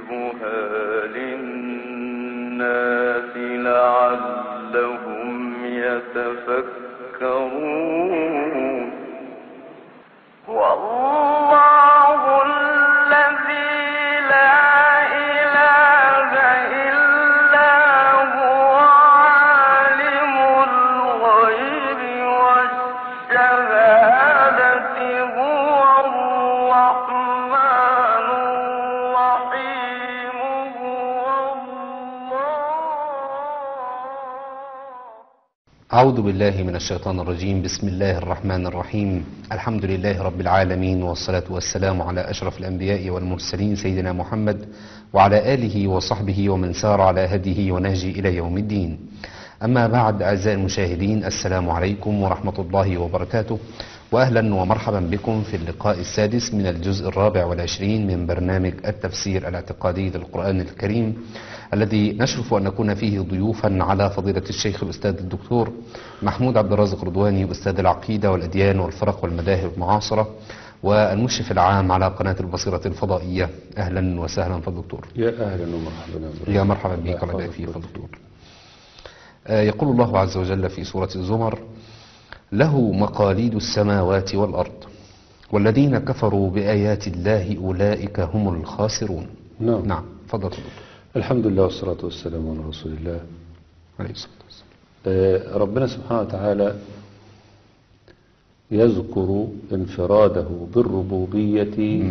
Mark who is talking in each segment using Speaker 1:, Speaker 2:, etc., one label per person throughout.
Speaker 1: نقربها للناس لعلهم يتفكرون والله الذي لا إله إلا هو عالم الغيب والشهادة هو الرحمن الرحيم هو الله
Speaker 2: أعوذ بالله من الشيطان الرجيم بسم الله الرحمن الرحيم الحمد لله رب العالمين والصلاة والسلام على أشرف الأنبياء والمرسلين سيدنا محمد وعلى آله وصحبه ومن سار على هديه ونهجه إلى يوم الدين أما بعد أعزائي المشاهدين السلام عليكم ورحمة الله وبركاته وأهلا ومرحبا بكم في اللقاء السادس من الجزء الرابع والعشرين من برنامج التفسير الاعتقادي للقرآن الكريم الذي نشرف أن نكون فيه ضيوفا على فضيلة الشيخ الأستاذ الدكتور محمود عبد الرازق رضواني أستاذ العقيدة والأديان والفرق والمذاهب المعاصرة والمشرف العام على قناة البصيرة الفضائية أهلا وسهلا فالدكتور
Speaker 3: يا اهلا ومرحبا بك.
Speaker 2: يا مرحبا بك
Speaker 3: الله
Speaker 2: الله يبارك
Speaker 3: يحفظك.
Speaker 2: فيك فالدكتور آه، يقول الله عز وجل في سورة الزمر له مقاليد السماوات والأرض والذين كفروا بآيات الله أولئك هم الخاسرون
Speaker 3: نعم.
Speaker 2: نعم فضل فضل
Speaker 3: الحمد لله والصلاة والسلام على رسول الله
Speaker 2: عليه الصلاة والسلام
Speaker 3: آه، ربنا سبحانه وتعالى يذكر انفراده بالربوبية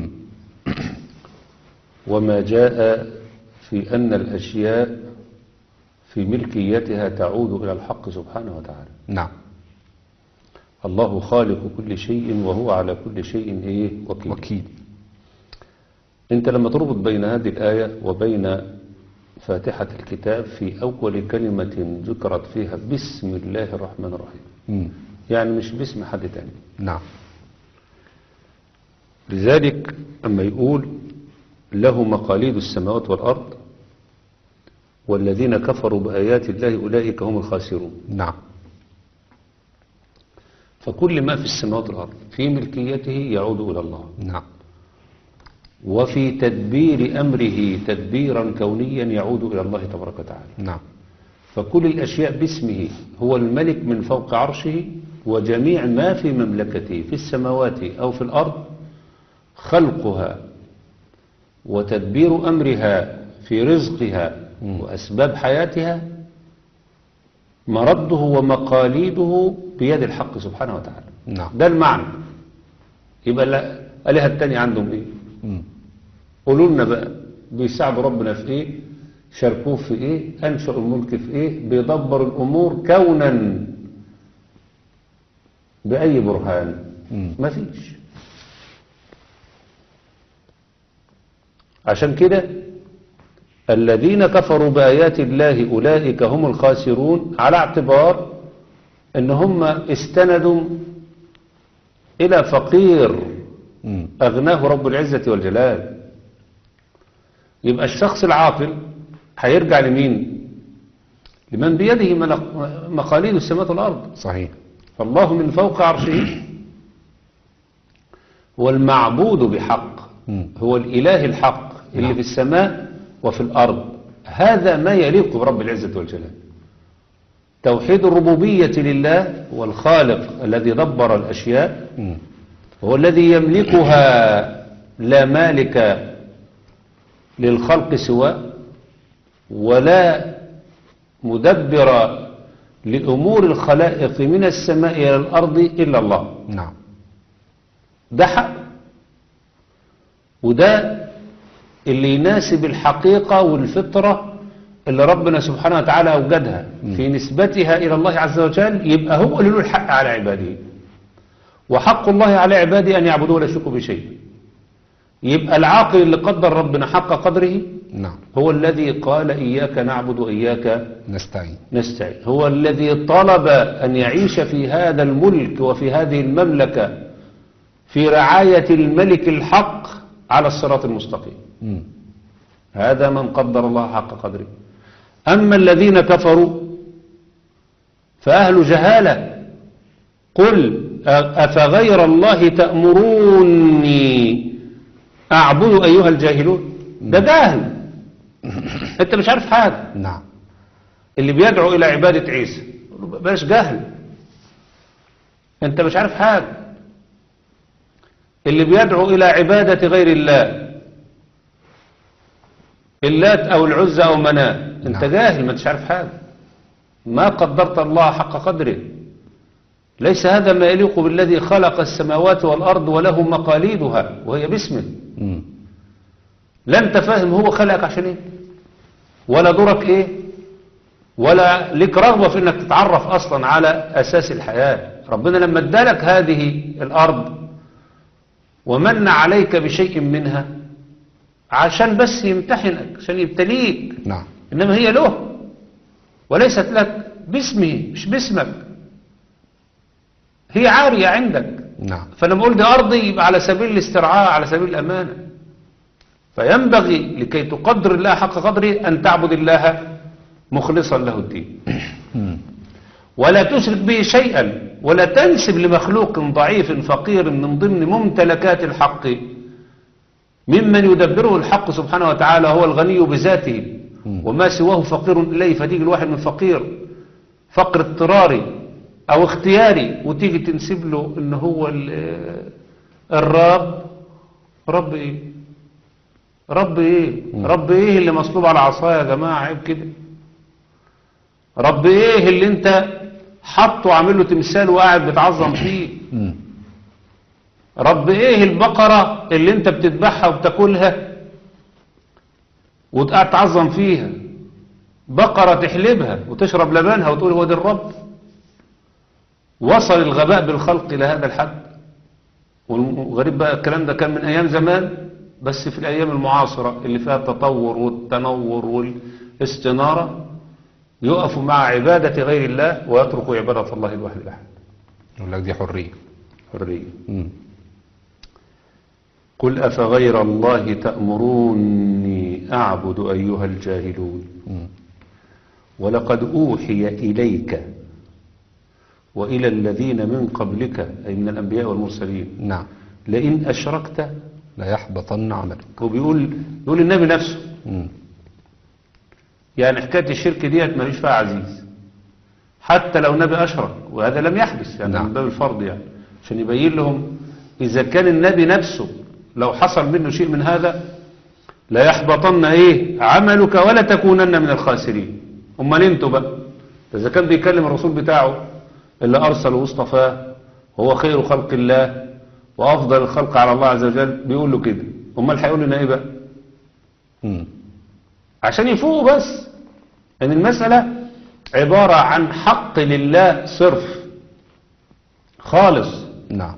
Speaker 3: وما جاء في أن الأشياء في ملكيتها تعود إلى الحق سبحانه وتعالى
Speaker 2: نعم
Speaker 3: الله خالق كل شيء وهو على كل شيء إيه وكيل
Speaker 2: وكيل
Speaker 3: انت لما تربط بين هذه الآية وبين فاتحة الكتاب في أول كلمة ذكرت فيها بسم الله الرحمن الرحيم
Speaker 2: مم.
Speaker 3: يعني مش باسم حد تاني
Speaker 2: نعم
Speaker 3: لذلك أما يقول له مقاليد السماوات والأرض والذين كفروا بآيات الله أولئك هم الخاسرون
Speaker 2: نعم
Speaker 3: فكل ما في السماوات والأرض في ملكيته يعود إلى الله
Speaker 2: نعم
Speaker 3: وفي تدبير أمره تدبيرا كونيا يعود إلى الله تبارك وتعالى
Speaker 2: نعم
Speaker 3: فكل الأشياء باسمه هو الملك من فوق عرشه وجميع ما في مملكته في السماوات أو في الأرض خلقها وتدبير أمرها في رزقها وأسباب حياتها مرده ومقاليده بيد الحق سبحانه وتعالى
Speaker 2: نعم
Speaker 3: ده المعنى يبقى لا آلهة التانية عندهم إيه
Speaker 2: مم.
Speaker 3: قولوا لنا بقى بيساعدوا ربنا في ايه شاركوه في ايه انشأوا الملك في ايه بيدبر الامور كونا باي برهان
Speaker 2: مم.
Speaker 3: مفيش عشان كده الذين كفروا بآيات الله أولئك هم الخاسرون على اعتبار ان هم استندوا الى فقير
Speaker 2: مم.
Speaker 3: أغناه رب العزة والجلال يبقى الشخص العاقل هيرجع لمين لمن بيده ملق- مقاليد السماوات والأرض
Speaker 2: صحيح
Speaker 3: فالله من فوق عرشه هو المعبود بحق
Speaker 2: مم.
Speaker 3: هو الإله الحق اللي
Speaker 2: نعم.
Speaker 3: في السماء وفي الأرض هذا ما يليق برب العزة والجلال توحيد الربوبية لله هو الخالق الذي دبر الأشياء
Speaker 2: مم.
Speaker 3: هو الذي يملكها لا مالك للخلق سواه ولا مدبر لأمور الخلائق من السماء إلى الأرض إلا الله
Speaker 2: نعم
Speaker 3: ده حق وده اللي يناسب الحقيقة والفطرة اللي ربنا سبحانه وتعالى أوجدها في نسبتها إلى الله عز وجل يبقى هو اللي له الحق على عباده وحق الله على عباده أن يعبدوه ولا يشركوا بشيء يبقى العاقل اللي قدر ربنا حق قدره
Speaker 2: نعم
Speaker 3: هو الذي قال إياك نعبد وإياك
Speaker 2: نستعين
Speaker 3: نستعين هو الذي طلب أن يعيش في هذا الملك وفي هذه المملكة في رعاية الملك الحق على الصراط المستقيم
Speaker 2: مم.
Speaker 3: هذا من قدر الله حق قدره أما الذين كفروا فأهل جهالة قل أفغير الله تأمروني أعبد أيها الجاهلون ده جهل انت مش عارف حاجة
Speaker 2: نعم
Speaker 3: اللي بيدعو الى عبادة عيسى يقول له بلاش جهل انت مش عارف حاجة اللي بيدعو الى عبادة غير الله اللات او العزى او مناه انت
Speaker 2: نعم.
Speaker 3: جاهل ما انتش عارف حاجة ما قدرت الله حق قدره ليس هذا ما يليق بالذي خلق السماوات والأرض وله مقاليدها وهي باسمه
Speaker 2: مم.
Speaker 3: لا انت فاهم هو خلقك عشان ايه ولا دورك ايه ولا لك رغبة في انك تتعرف اصلا على اساس الحياة ربنا لما ادالك هذه الارض ومن عليك بشيء منها عشان بس يمتحنك عشان يبتليك
Speaker 2: نعم
Speaker 3: انما هي له وليست لك باسمه مش باسمك هي عارية عندك
Speaker 2: نعم
Speaker 3: فلما اقول دي ارضي يبقى على سبيل الاسترعاء على سبيل الامانه فينبغي لكي تقدر الله حق قدره ان تعبد الله مخلصا له الدين
Speaker 2: مم.
Speaker 3: ولا تشرك به شيئا ولا تنسب لمخلوق ضعيف فقير من ضمن ممتلكات الحق ممن يدبره الحق سبحانه وتعالى هو الغني بذاته وما سواه فقير إليه فتيجي الواحد من فقير فقر اضطراري أو اختياري وتيجي تنسب له إن هو ال- الرب رب إيه رب إيه رب إيه اللي مصلوب على عصايا يا جماعة عيب كده رب إيه اللي أنت حطه وعامل له تمثال وقاعد بتعظم فيه
Speaker 2: مم.
Speaker 3: رب ايه البقرة اللي انت بتذبحها وبتاكلها وتقعد تعظم فيها بقرة تحلبها وتشرب لبنها وتقول هو ده الرب وصل الغباء بالخلق إلى هذا الحد والغريب بقى الكلام ده كان من أيام زمان بس في الأيام المعاصرة اللي فيها التطور والتنور والاستنارة يقفوا مع عبادة غير الله ويتركوا عبادة الله الواحد الأحد
Speaker 2: يقول لك دي حرية
Speaker 3: حرية
Speaker 2: مم.
Speaker 3: قل أفغير الله تأمروني أعبد أيها الجاهلون
Speaker 2: مم.
Speaker 3: ولقد أوحي إليك وإلى الذين من قبلك أي من الأنبياء والمرسلين
Speaker 2: نعم
Speaker 3: لئن أشركت
Speaker 2: لا يحبطن عملك
Speaker 3: وبيقول يقول النبي نفسه
Speaker 2: مم.
Speaker 3: يعني حكاية الشرك ديت ماليش فيها عزيز حتى لو نبي أشرك وهذا لم يحدث يعني
Speaker 2: نعم.
Speaker 3: من باب الفرض يعني عشان يبين لهم إذا كان النبي نفسه لو حصل منه شيء من هذا لا يحبطن إيه عملك ولا تكونن من الخاسرين أمال انتوا بقى إذا كان بيكلم الرسول بتاعه اللي أرسله واصطفاه وهو خير خلق الله وأفضل الخلق على الله عز وجل بيقول له كده أمال هيقول لنا إيه بقى
Speaker 2: مم.
Speaker 3: عشان يفوقوا بس ان المسألة عبارة عن حق لله صرف خالص
Speaker 2: نعم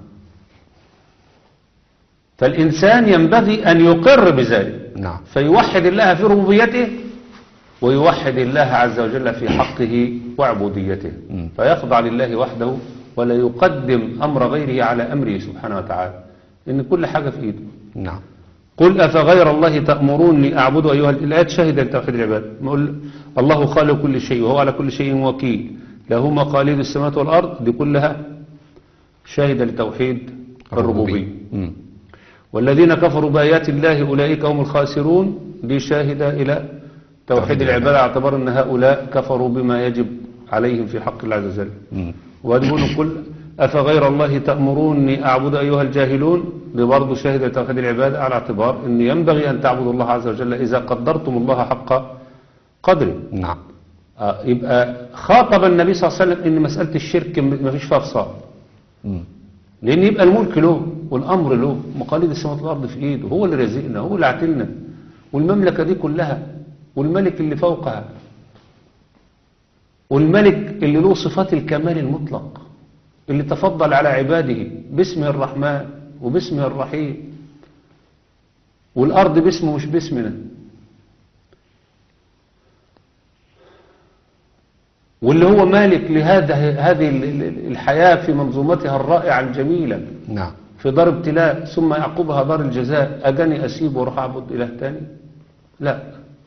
Speaker 3: فالإنسان ينبغي أن يقر بذلك
Speaker 2: نعم
Speaker 3: فيوحد الله في ربوبيته ويوحد الله عز وجل في حقه وعبوديته
Speaker 2: مم.
Speaker 3: فيخضع لله وحده ولا يقدم أمر غيره على أمره سبحانه وتعالى إن كل حاجة في إيده
Speaker 2: نعم
Speaker 3: قل أفغير الله تأمروني أعبد أيها الآيات شهد لتوحيد العباد نقول الله خالق كل شيء وهو على كل شيء وكيل له مقاليد السماوات والأرض دي كلها شاهدة لتوحيد الربوبية
Speaker 2: مم.
Speaker 3: والذين كفروا بآيات الله أولئك هم الخاسرون دي شاهدة إلى توحيد
Speaker 2: توحيد
Speaker 3: العبادة اعتبر أن هؤلاء كفروا بما يجب عليهم في حق الله عز وجل
Speaker 2: مم.
Speaker 3: ويقول كل أفغير الله تأمروني أعبد أيها الجاهلون دي برضه شاهد توحيد العبادة على اعتبار أن ينبغي أن تعبدوا الله عز وجل إذا قدرتم الله حق قدره
Speaker 2: نعم
Speaker 3: آه، يبقى خاطب النبي صلى الله عليه وسلم أن مسألة الشرك م- ما فيش فيها فصال
Speaker 2: مم.
Speaker 3: لأن يبقى الملك له والأمر له مقاليد السماوات والأرض في إيده هو اللي رزقنا هو اللي عتلنا والمملكة دي كلها والملك اللي فوقها والملك اللي له صفات الكمال المطلق اللي تفضل على عباده باسمه الرحمن وباسمه الرحيم والأرض باسمه مش باسمنا واللي هو مالك لهذا هذه ال- ال- الحياة في منظومتها الرائعة الجميلة
Speaker 2: نعم
Speaker 3: في دار ابتلاء ثم يعقبها دار الجزاء أجاني أسيب وأروح أعبد إله تاني لا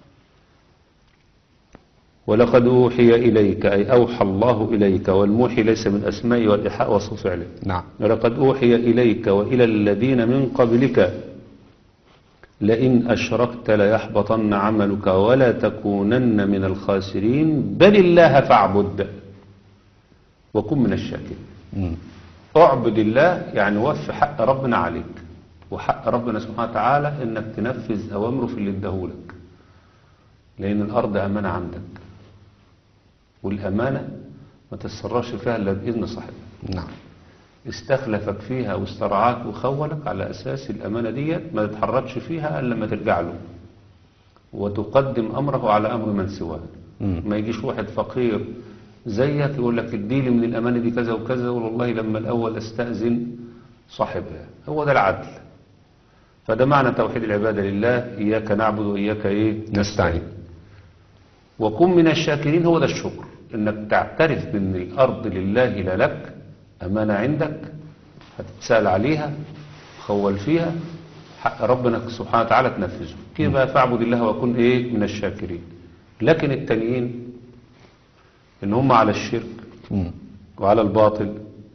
Speaker 3: ولقد أوحي إليك أي أوحى الله إليك والموحي ليس من أسماء والإيحاء وصف فعله
Speaker 2: نعم
Speaker 3: ولقد أوحي إليك وإلى الذين من قبلك لئن أشركت ليحبطن عملك ولا تكونن من الخاسرين بل الله فاعبد وكن من الشاكرين
Speaker 2: مم.
Speaker 3: اعبد الله يعني وفي حق ربنا عليك وحق ربنا سبحانه وتعالى انك تنفذ اوامره في اللي اداهولك لان الارض امانه عندك والامانه ما تتصرفش فيها الا باذن صاحبها
Speaker 2: نعم
Speaker 3: استخلفك فيها واسترعاك وخولك على اساس الامانه ديت ما تتحركش فيها الا لما ترجع له وتقدم امره على امر من سواه
Speaker 2: مم.
Speaker 3: ما يجيش واحد فقير زيك يقول لك اديلي من الامانه دي كذا وكذا والله لما الاول استاذن صاحبها هو ده العدل فده معنى توحيد العباده لله اياك نعبد واياك ايه
Speaker 2: نستعين
Speaker 3: وكن من الشاكرين هو ده الشكر انك تعترف بان الارض لله لا لك امانه عندك هتتسال عليها خول فيها حق ربنا سبحانه وتعالى تنفذه كيف بقى فاعبد الله وكن ايه من الشاكرين لكن التانيين ان هم على الشرك
Speaker 2: مم.
Speaker 3: وعلى الباطل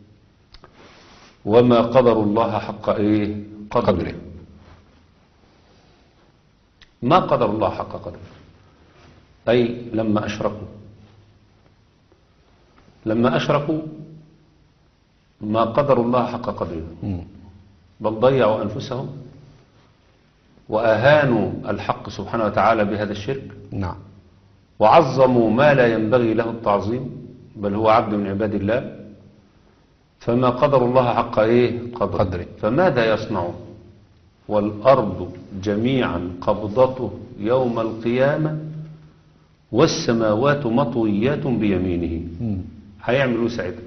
Speaker 3: وما قدر الله حق ايه قدره
Speaker 2: قدره.
Speaker 3: ما قدر الله حق قدره اي لما اشركوا لما اشركوا ما قدر الله حق قدره
Speaker 2: مم.
Speaker 3: بل ضيعوا انفسهم واهانوا الحق سبحانه وتعالى بهذا الشرك
Speaker 2: نعم
Speaker 3: وعظموا ما لا ينبغي له التعظيم بل هو عبد من عباد الله فما قدر الله حق ايه قدره,
Speaker 2: قدره.
Speaker 3: فماذا يصنع والارض جميعا قبضته يوم القيامه والسماوات مطويات بيمينه
Speaker 2: مم.
Speaker 3: هيعملوا ساعتها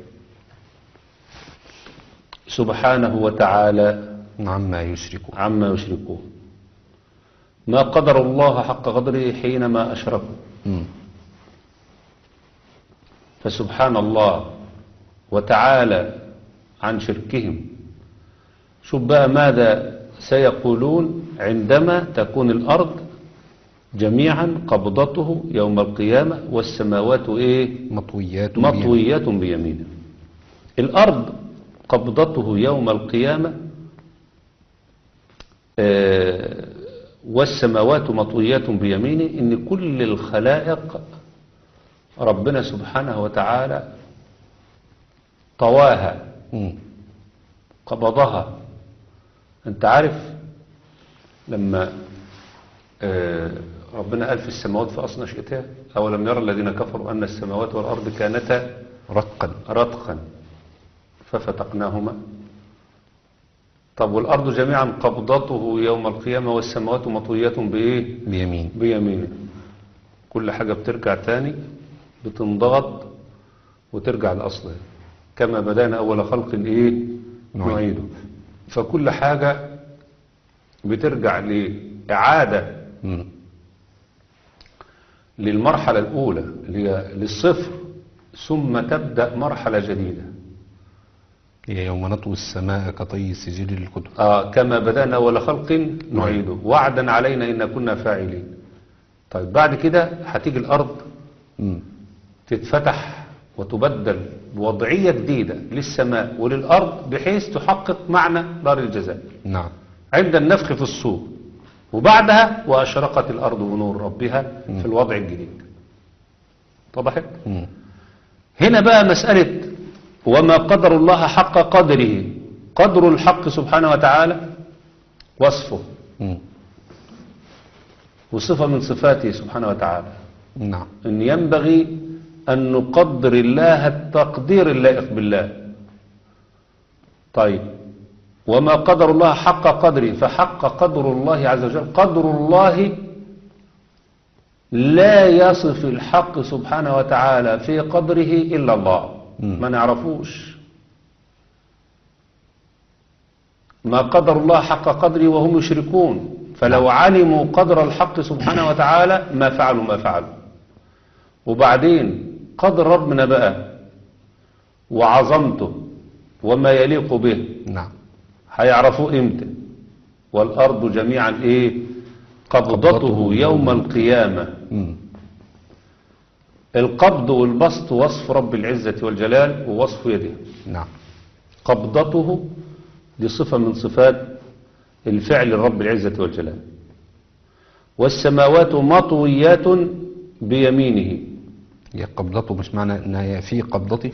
Speaker 3: سبحانه وتعالى
Speaker 2: عما يشركون
Speaker 3: عما يشركون ما قدر الله حق قدره حينما اشركوا
Speaker 2: مم.
Speaker 3: فسبحان الله وتعالى عن شركهم شوف بقى ماذا سيقولون عندما تكون الأرض جميعا قبضته يوم القيامة والسماوات إيه
Speaker 2: مطويات بيمين.
Speaker 3: مطويات بيمينه الأرض قبضته يوم القيامة آه، والسماوات مطويات بيمينه إن كل الخلائق ربنا سبحانه وتعالى طواها
Speaker 2: مم.
Speaker 3: قبضها انت عارف لما آه، ربنا قال في السماوات في أصل نشأتها أولم يرى الذين كفروا أن السماوات والأرض كانتا
Speaker 2: رقا
Speaker 3: رتقا ففتقناهما طب والأرض جميعا قبضته يوم القيامة والسماوات مطويات بإيه
Speaker 2: بيمين
Speaker 3: بيمينه كل حاجة بترجع تاني بتنضغط وترجع لأصلها كما بدأنا أول خلق إيه
Speaker 2: نعيد.
Speaker 3: نعيده فكل حاجة بترجع لإعادة
Speaker 2: مم.
Speaker 3: للمرحلة الأولى اللي هي للصفر ثم تبدأ مرحلة جديدة
Speaker 2: هي يوم نطوي السماء كطي السجل للكتب
Speaker 3: آه كما بدأنا أول خلق نعيده وعدا علينا إن كنا فاعلين طيب بعد كده هتيجي الأرض
Speaker 2: مم.
Speaker 3: تتفتح وتبدل بوضعية جديدة للسماء وللأرض بحيث تحقق معنى دار الجزاء
Speaker 2: نعم
Speaker 3: عند النفخ في الصور وبعدها وأشرقت الأرض بنور ربها في الوضع الجديد طبعا
Speaker 2: مم.
Speaker 3: هنا بقى مسألة وما قدر الله حق قدره قدر الحق سبحانه وتعالى وصفه
Speaker 2: مم.
Speaker 3: وصفة من صفاته سبحانه وتعالى
Speaker 2: نعم
Speaker 3: أن ينبغي أن نقدر الله التقدير اللائق بالله طيب وما قدر الله حق قدره فحق قدر الله عز وجل قدر الله لا يصف الحق سبحانه وتعالى في قدره إلا الله
Speaker 2: مم.
Speaker 3: ما نعرفوش ما قدر الله حق قدره وهم يشركون فلو علموا قدر الحق سبحانه وتعالى ما فعلوا ما فعلوا وبعدين قدر ربنا بقى وعظمته وما يليق به
Speaker 2: نعم
Speaker 3: هيعرفوه امتى والارض جميعا ايه قبضته
Speaker 2: قبضته
Speaker 3: يوم القيامه
Speaker 2: مم.
Speaker 3: القبض والبسط وصف رب العزه والجلال ووصف يده
Speaker 2: نعم
Speaker 3: قبضته دي صفه من صفات الفعل رب العزه والجلال والسماوات مطويات بيمينه
Speaker 2: هي قبضته مش معنى ان هي في قبضته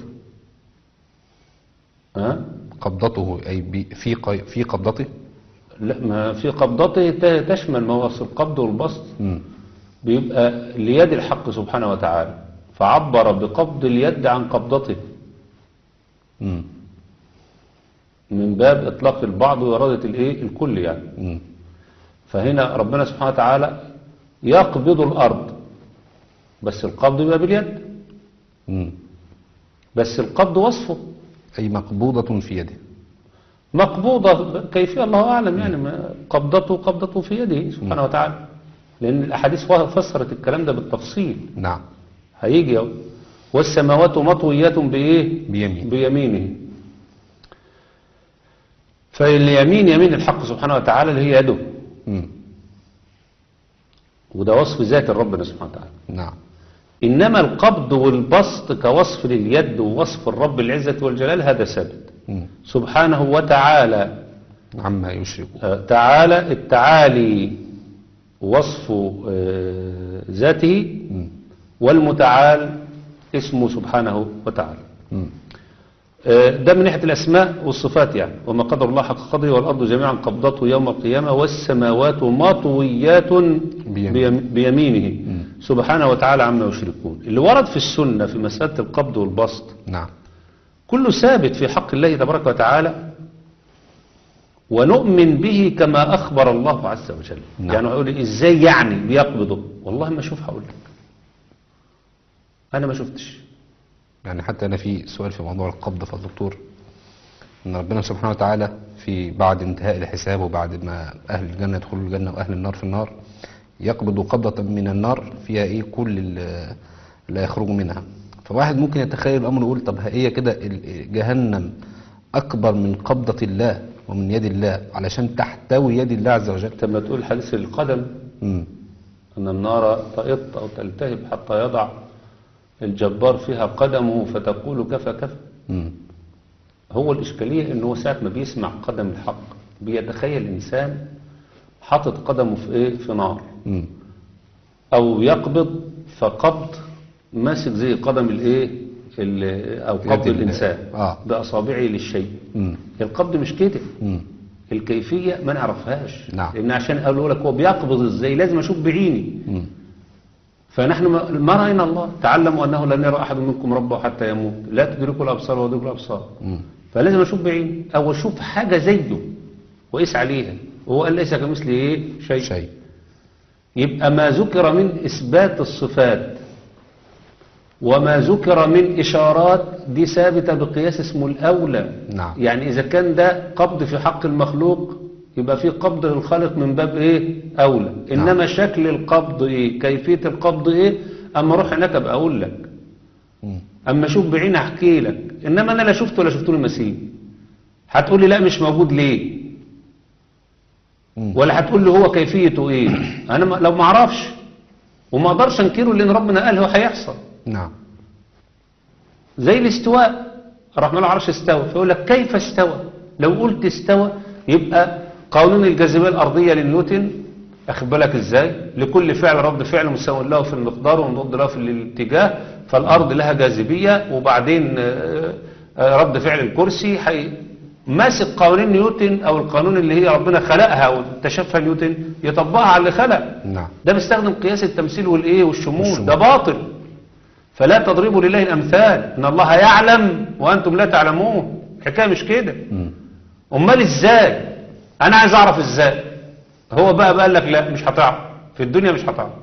Speaker 3: ها؟
Speaker 2: قبضته اي بي- في ق- في قبضته
Speaker 3: لا ما في قبضته ت- تشمل ما هو أصل القبض والبسط
Speaker 2: مم.
Speaker 3: بيبقى ليد الحق سبحانه وتعالى فعبر بقبض اليد عن قبضته
Speaker 2: مم.
Speaker 3: من باب إطلاق البعض وإرادة الإيه الكل يعني
Speaker 2: مم.
Speaker 3: فهنا ربنا سبحانه وتعالى يقبض الأرض بس القبض يبقى باليد
Speaker 2: مم.
Speaker 3: بس القبض وصفه
Speaker 2: اي مقبوضة في يده
Speaker 3: مقبوضة كيفية الله أعلم يعني ما قبضته قبضته في يده سبحانه وتعالى لأن الأحاديث فسرت الكلام ده بالتفصيل
Speaker 2: نعم
Speaker 3: هيجي أهو. والسماوات مطويات بإيه
Speaker 2: بيمين
Speaker 3: بيمينه فاليمين يمين الحق سبحانه وتعالى اللي هي يده
Speaker 2: مم.
Speaker 3: وده وصف ذات ربنا سبحانه وتعالى
Speaker 2: نعم
Speaker 3: إنما القبض والبسط كوصف لليد ووصف الرب العزة والجلال هذا ثابت
Speaker 2: مم.
Speaker 3: سبحانه وتعالى
Speaker 2: عما يشركون
Speaker 3: آه، تعالى التعالي وصف آه، ذاته
Speaker 2: مم.
Speaker 3: والمتعال اسمه سبحانه وتعالى
Speaker 2: مم.
Speaker 3: آه، ده من ناحية الأسماء والصفات يعني وما قدر الله حق قدره والأرض جميعا قبضته يوم القيامة والسماوات مطويات بيم- بيمينه سبحانه وتعالى عما يشركون اللي ورد في السنة في مسألة القبض والبسط
Speaker 2: نعم
Speaker 3: كله ثابت في حق الله تبارك وتعالى ونؤمن به كما أخبر الله عز وجل
Speaker 2: نعم.
Speaker 3: يعني يقول لي إزاي يعني بيقبضه والله ما أشوف هقول لك أنا ما شفتش
Speaker 2: يعني حتى أنا في سؤال في موضوع القبض في الدكتور إن ربنا سبحانه وتعالى في بعد انتهاء الحساب وبعد ما أهل الجنة يدخلوا الجنة وأهل النار في النار يقبض قبضة من النار فيها إيه كل ال- اللي يخرجوا منها فواحد ممكن يتخيل الأمر ويقول طب هي كده ال- جهنم أكبر من قبضة الله ومن يد الله علشان تحتوي يد الله عز وجل
Speaker 3: لما تقول حديث القدم
Speaker 2: مم.
Speaker 3: أن النار تئط أو تلتهب حتى يضع الجبار فيها قدمه فتقول كفى كفى
Speaker 2: مم.
Speaker 3: هو الإشكالية إن هو ساعة ما بيسمع قدم الحق بيتخيل إنسان حاطط قدمه في إيه في نار
Speaker 2: مم.
Speaker 3: أو يقبض فقبض ماسك زي قدم الإيه ال- أو قبض
Speaker 2: ال-
Speaker 3: الإنسان
Speaker 2: آه.
Speaker 3: بأصابعه للشيء
Speaker 2: مم.
Speaker 3: القبض مش كده
Speaker 2: مم.
Speaker 3: الكيفية ما نعرفهاش
Speaker 2: نعم.
Speaker 3: لأن عشان أقول لك هو بيقبض إزاي لازم أشوف بعيني
Speaker 2: مم.
Speaker 3: فنحن ما ما رأينا الله تعلموا أنه لن يرى أحد منكم ربه حتى يموت لا تدركوا الأبصار ويدركوا الأبصار
Speaker 2: مم.
Speaker 3: فلازم أشوف بعيني أو أشوف حاجة زيه وقيس عليها وهو قال ليس كمثله إيه شيء
Speaker 2: شيء
Speaker 3: يبقى ما ذكر من إثبات الصفات وما ذكر من إشارات دي ثابتة بقياس اسمه الأولى
Speaker 2: نعم.
Speaker 3: يعني إذا كان ده قبض في حق المخلوق يبقى في قبض للخالق من باب إيه أولى إنما شكل القبض إيه كيفية القبض إيه أما أروح هناك أبقى أقول لك
Speaker 2: مم.
Speaker 3: أما أشوف بعيني أحكي لك إنما أنا لا شفته ولا شفته المسيح هتقول لي لا مش موجود ليه
Speaker 2: مم.
Speaker 3: ولا هتقول لي هو كيفيته ايه انا ما لو ما اعرفش وما اقدرش انكره لان ربنا قال هو هيحصل
Speaker 2: نعم
Speaker 3: زي الاستواء الرحمن على العرش استوى فيقول لك كيف استوى لو قلت استوى يبقى قانون الجاذبيه الارضيه لنيوتن اخد بالك ازاي لكل فعل رد فعل مساو له في المقدار ومضاد له في الاتجاه فالارض لها جاذبيه وبعدين آه، آه، رد فعل الكرسي حي ماسك قوانين نيوتن او القانون اللي هي ربنا خلقها واكتشفها نيوتن يطبقها على اللي خلق
Speaker 2: نعم
Speaker 3: ده بيستخدم قياس التمثيل والايه والشمول
Speaker 2: والشمول.
Speaker 3: ده باطل فلا تضربوا لله الامثال ان الله يعلم وانتم لا تعلمون الحكايه مش كده
Speaker 2: مم.
Speaker 3: امال ازاي انا عايز اعرف ازاي هو بقى بقى لك لا مش هتعرف في الدنيا مش هتعرف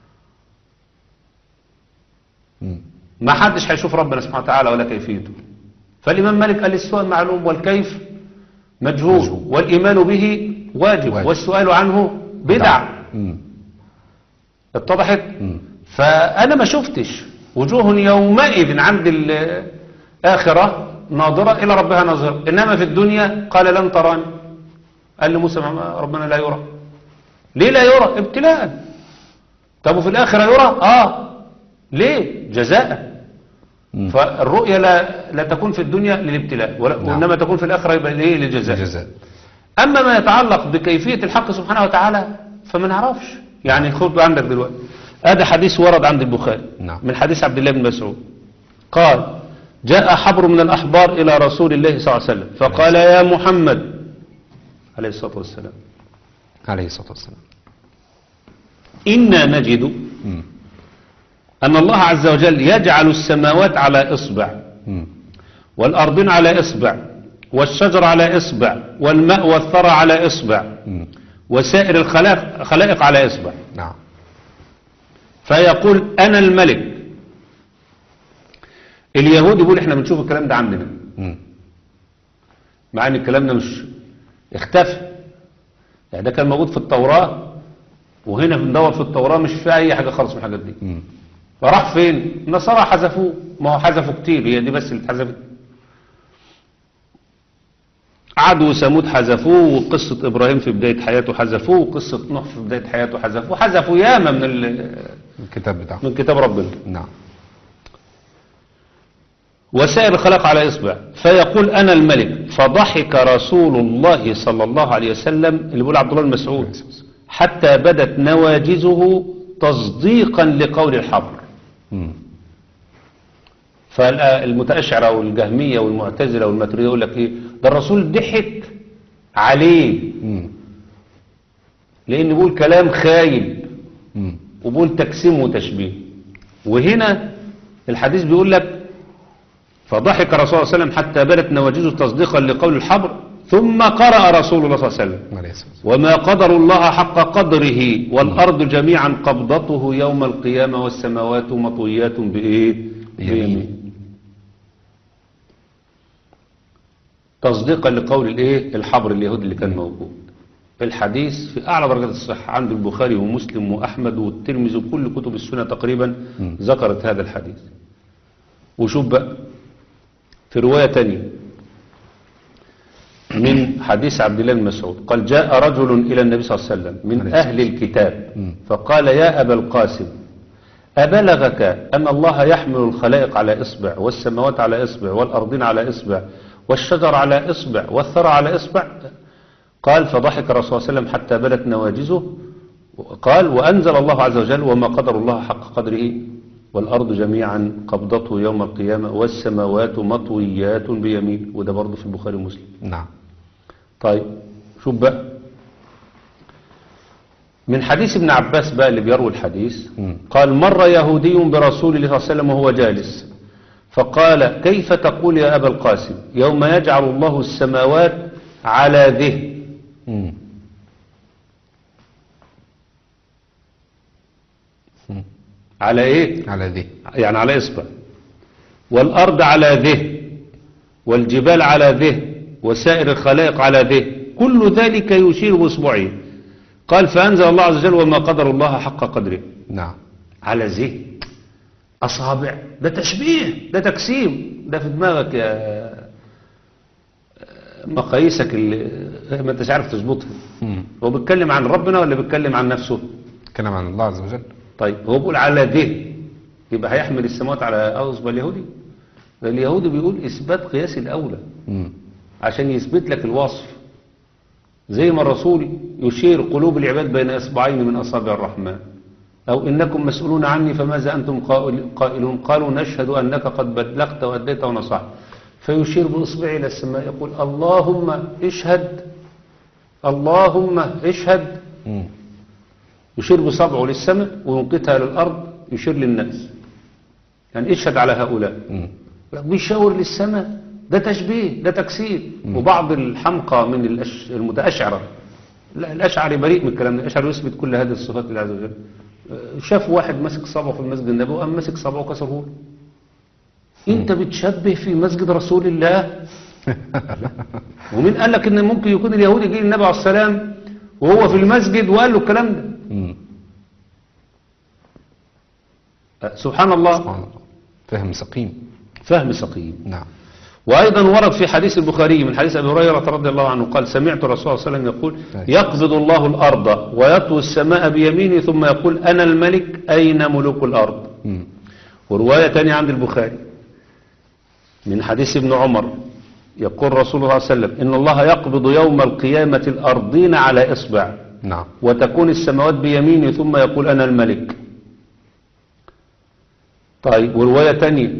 Speaker 2: مم.
Speaker 3: ما حدش هيشوف ربنا سبحانه وتعالى ولا كيفيته فالامام مالك قال السؤال معلوم والكيف مجهول
Speaker 2: مجهول.
Speaker 3: والايمان به واجب,
Speaker 2: واجب.
Speaker 3: والسؤال عنه بدع
Speaker 2: مم.
Speaker 3: اتضحت
Speaker 2: مم.
Speaker 3: فأنا ما شفتش وجوه يومئذ عند الآخرة ناظرة إلى ربها ناظرة إنما في الدنيا قال لن تراني قال لموسى ما- ربنا لا يرى ليه لا يرى ابتلاء طب وفي الآخرة يرى آه ليه جزاء
Speaker 2: مم.
Speaker 3: فالرؤية لا, لا تكون في الدنيا للابتلاء ولا-
Speaker 2: نعم.
Speaker 3: وإنما تكون في الآخرة يبقى ليه للجزاء
Speaker 2: جزاء
Speaker 3: أما ما يتعلق بكيفية الحق سبحانه وتعالى فما نعرفش يعني خد عندك دلوقتي هذا حديث ورد عند البخاري
Speaker 2: نعم.
Speaker 3: من حديث عبد الله بن مسعود قال جاء حبر من الأحبار إلى رسول الله صلى الله عليه وسلم فقال يا محمد عليه الصلاة والسلام
Speaker 2: عليه الصلاة والسلام
Speaker 3: إنا نجد
Speaker 2: مم.
Speaker 3: أن الله عز وجل يجعل السماوات على إصبع
Speaker 2: مم.
Speaker 3: والأرضين على إصبع والشجر على إصبع والماء والثرى على إصبع
Speaker 2: مم.
Speaker 3: وسائر الخلائق خلائق على إصبع
Speaker 2: نعم
Speaker 3: فيقول أنا الملك اليهودي بيقول احنا بنشوف الكلام ده عندنا
Speaker 2: مم.
Speaker 3: مع ان الكلام ده مش اختفى يعني ده كان موجود في التوراة وهنا بندور في التوراة مش في اي حاجة خالص من الحاجات دي
Speaker 2: مم.
Speaker 3: فراح فين النصارى حذفوه ما هو حذفوا كتير هي دي بس اللي اتحذفت عاد وثمود حذفوه وقصة إبراهيم في بداية حياته حذفوه وقصة نوح في بداية حياته حذفوه حذفوا ياما من ال-
Speaker 2: الكتاب بتاعه
Speaker 3: من كتاب ربنا
Speaker 2: نعم
Speaker 3: وسائر الخلق على إصبع فيقول أنا الملك فضحك رسول الله صلى الله عليه وسلم اللي بيقول عبد الله المسعود حتى بدت نواجزه تصديقا لقول الحبر
Speaker 2: مم.
Speaker 3: فالمتأشعرة والجهمية والمعتزلة والماتريدية يقول لك ايه ده الرسول ضحك عليه
Speaker 2: مم.
Speaker 3: لأن بيقول كلام خايب
Speaker 2: مم.
Speaker 3: وبيقول تجسيم وتشبيه وهنا الحديث بيقول لك فضحك رسول الله صلى الله عليه وسلم حتى بدت نواجزه تصديقا لقول الحبر ثم قرأ رسول الله صلى الله عليه وسلم
Speaker 2: عليه الصلاة والسلام
Speaker 3: وما قدر الله حق قدره والأرض جميعا قبضته يوم القيامة والسماوات مطويات بإيه
Speaker 2: بيمين.
Speaker 3: تصديقا لقول الإيه الحبر اليهودي اللي كان موجود الحديث في أعلى درجات الصحة عند البخاري ومسلم وأحمد والترمذي وكل كتب السنة تقريبا
Speaker 2: مم.
Speaker 3: ذكرت هذا الحديث وشوف بقى في رواية تانية من حديث عبد الله بن مسعود قال جاء رجل إلى النبي صلى الله عليه وسلم من
Speaker 2: عليه
Speaker 3: أهل الكتاب
Speaker 2: مم.
Speaker 3: فقال يا أبا القاسم أبلغك أن الله يحمل الخلائق على إصبع والسماوات على إصبع والأرضين على إصبع والشجر على إصبع والثرى على إصبع قال فضحك الرسول صلى الله عليه وسلم حتى بدت نواجزه قال وأنزل الله عز وجل وما قدر الله حق قدره والأرض جميعا قبضته يوم القيامة والسماوات مطويات بيمين وده برضه في البخاري ومسلم
Speaker 2: نعم
Speaker 3: طيب شوف بقى من حديث ابن عباس بقى اللي بيروي الحديث
Speaker 2: مم.
Speaker 3: قال مر يهودي برسول الله صلى الله عليه وسلم وهو جالس فقال كيف تقول يا أبا القاسم يوم يجعل الله السماوات على ذه
Speaker 2: مم.
Speaker 3: على ايه
Speaker 2: على ذي
Speaker 3: يعني على إصبع والأرض على ذه والجبال على ذه وسائر الخلائق على ذه كل ذلك يشير بإصبعه قال فأنزل الله عز وجل وما قدر الله حق قدره
Speaker 2: نعم
Speaker 3: على ذه أصابع ده تشبيه ده تجسيم ده في دماغك يا مقاييسك اللي ما انتش عارف تظبطها
Speaker 2: مم.
Speaker 3: هو بيتكلم عن ربنا ولا بيتكلم عن نفسه
Speaker 2: كلام عن الله عز وجل
Speaker 3: طيب هو بيقول على ذه يبقى هيحمل السماوات على أصبع اليهودي ده اليهودي بيقول إثبات قياسي الأولى
Speaker 2: مم.
Speaker 3: عشان يثبت لك الوصف زي ما الرسول يشير قلوب العباد بين إصبعين من أصابع الرحمن أو إنكم مسؤولون عني فماذا أنتم قائل- قائلون قالوا نشهد أنك قد بلغت وأديت ونصحت فيشير بإصبعه إلى السماء يقول اللهم اشهد اللهم اشهد
Speaker 2: مم.
Speaker 3: يشير بصبعه للسماء وينقتها للأرض يشير للناس يعني اشهد على هؤلاء
Speaker 2: مم.
Speaker 3: بيشاور للسماء ده تشبيه ده تكسير وبعض الحمقى من الأش... المتأشعرة لا الأشعري بريء من الكلام ده الأشعري يثبت كل هذه الصفات لله عز وجل آه، شاف واحد ماسك صبعه في المسجد النبوي وقام ماسك صبعه وكسره له انت بتشبه في مسجد رسول الله ومين قال لك ان ممكن يكون اليهودي جه للنبي عليه السلام وهو في المسجد وقال له الكلام ده
Speaker 2: مم.
Speaker 3: آه، سبحان الله
Speaker 2: سبحان الله فهم سقيم
Speaker 3: فهم سقيم
Speaker 2: نعم
Speaker 3: وأيضا ورد في حديث البخاري من حديث أبي هريرة رضي الله عنه قال سمعت الرسول صلى الله عليه وسلم يقول
Speaker 2: أيوة.
Speaker 3: يقبض الله الأرض ويطوي السماء بيمينه ثم يقول أنا الملك أين ملوك الأرض
Speaker 2: مم.
Speaker 3: ورواية تانية عند البخاري من حديث ابن عمر يقول رسول الله صلى الله عليه وسلم إن الله يقبض يوم القيامة الأرضين على إصبع
Speaker 2: نعم
Speaker 3: وتكون السماوات بيمينه ثم يقول أنا الملك طيب ورواية تانية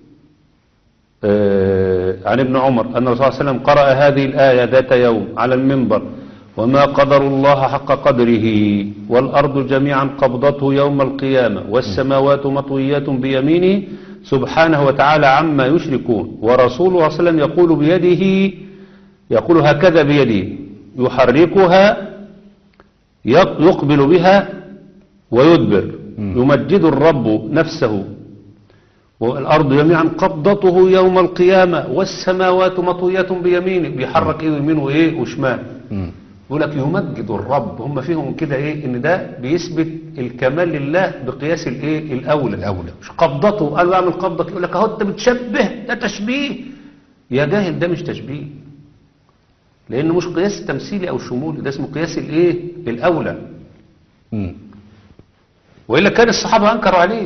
Speaker 3: آه عن ابن عمر أن الرسول صلى الله عليه وسلم قرأ هذه الآية ذات يوم على المنبر وما قدر الله حق قدره والأرض جميعا قبضته يوم القيامة والسماوات مطويات بيمينه سبحانه وتعالى عما يشركون ورسوله صلى الله عليه وسلم يقول بيده يقول هكذا بيده يحركها يق- يقبل بها ويدبر يمجد الرب نفسه والأرض جميعا قبضته يوم القيامة والسماوات مطويات بيمينه بيحرك ايه يمين وايه وشمال
Speaker 2: مم.
Speaker 3: يقول لك يمجد الرب هم فيهم كده ايه ان ده بيثبت الكمال لله بقياس الايه الاولى
Speaker 2: الأولى.
Speaker 3: مش قبضته قال له اعمل قبضك يقول لك اهو انت بتشبه ده تشبيه يا جاهل ده مش تشبيه لانه مش قياس تمثيلي او شمولي ده اسمه قياس الايه الاولى
Speaker 2: مم.
Speaker 3: والا كان الصحابه انكروا عليه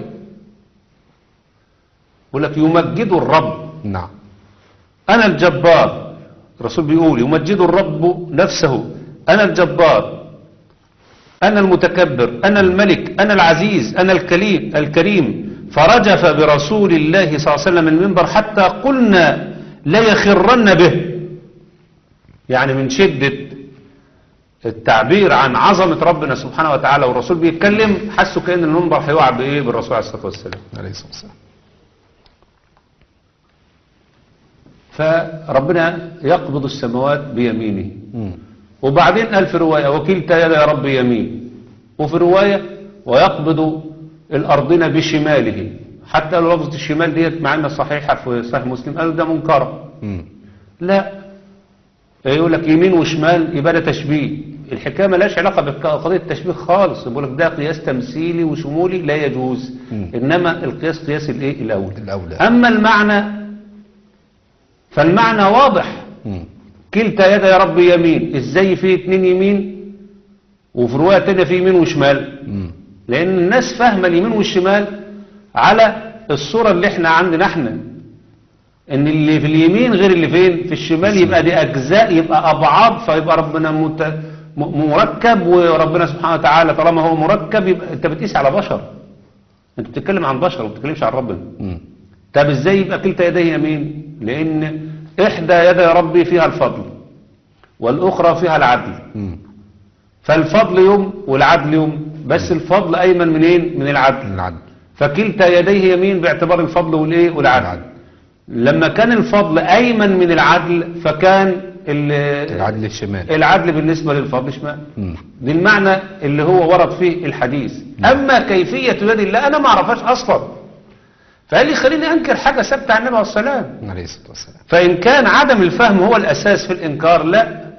Speaker 3: يقول لك يمجد الرب
Speaker 2: نعم
Speaker 3: أنا الجبار الرسول بيقول يمجد الرب نفسه أنا الجبار أنا المتكبر أنا الملك أنا العزيز أنا الكريم الكريم فرجف برسول الله صلى الله عليه وسلم المنبر حتى قلنا ليخرن به يعني من شدة التعبير عن عظمة ربنا سبحانه وتعالى والرسول بيتكلم حسوا كأن المنبر هيقع بإيه بالرسول عليه الصلاة والسلام
Speaker 2: عليه الصلاة والسلام
Speaker 3: فربنا يقبض السماوات بيمينه
Speaker 2: مم.
Speaker 3: وبعدين قال في رواية وكلتا يد يا رب يمين وفي رواية ويقبض الأرضين بشماله حتى لو لفظة الشمال ديت مع انها صحيحة في صحيح مسلم قالوا ده منكرة
Speaker 2: مم.
Speaker 3: لا يقول لك يمين وشمال يبقى ده تشبيه الحكاية ملهاش علاقة بقضية التشبيه خالص يقول لك ده قياس تمثيلي وشمولي لا يجوز
Speaker 2: مم.
Speaker 3: إنما القياس قياس الإيه الأول
Speaker 2: الأولى
Speaker 3: أما المعنى فالمعنى واضح
Speaker 2: مم.
Speaker 3: كلتا يد يا رب يمين ازاي في اتنين يمين وفي رواية تانية في يمين وشمال
Speaker 2: مم.
Speaker 3: لان الناس فاهمة اليمين والشمال على الصورة اللي احنا عندنا احنا ان اللي في اليمين غير اللي فين في الشمال يبقى دي اجزاء يبقى ابعاد فيبقى ربنا مت... م- مركب وربنا سبحانه وتعالى طالما هو مركب يبقى انت بتقيس على بشر انت بتتكلم عن بشر وما بتتكلمش عن ربنا
Speaker 2: مم.
Speaker 3: طب ازاي يبقى كلتا يديه يمين لان احدى يدي ربي فيها الفضل والاخرى فيها العدل
Speaker 2: مم.
Speaker 3: فالفضل يوم والعدل يوم بس الفضل ايمن منين من العدل
Speaker 2: العدل
Speaker 3: فكلتا يديه يمين باعتبار الفضل والايه والعدل
Speaker 2: العدل.
Speaker 3: لما كان الفضل ايمن من العدل فكان ال-
Speaker 2: العدل الشمال
Speaker 3: العدل بالنسبة للفضل شمال
Speaker 2: مم.
Speaker 3: دي المعنى اللي هو ورد فيه الحديث اما كيفية يد الله انا ما اعرفهاش اصلا فقال لي خليني انكر حاجة ثابتة عن النبي عليه السلام
Speaker 2: عليه الصلاة والسلام
Speaker 3: فإن كان عدم الفهم هو الأساس في الإنكار لا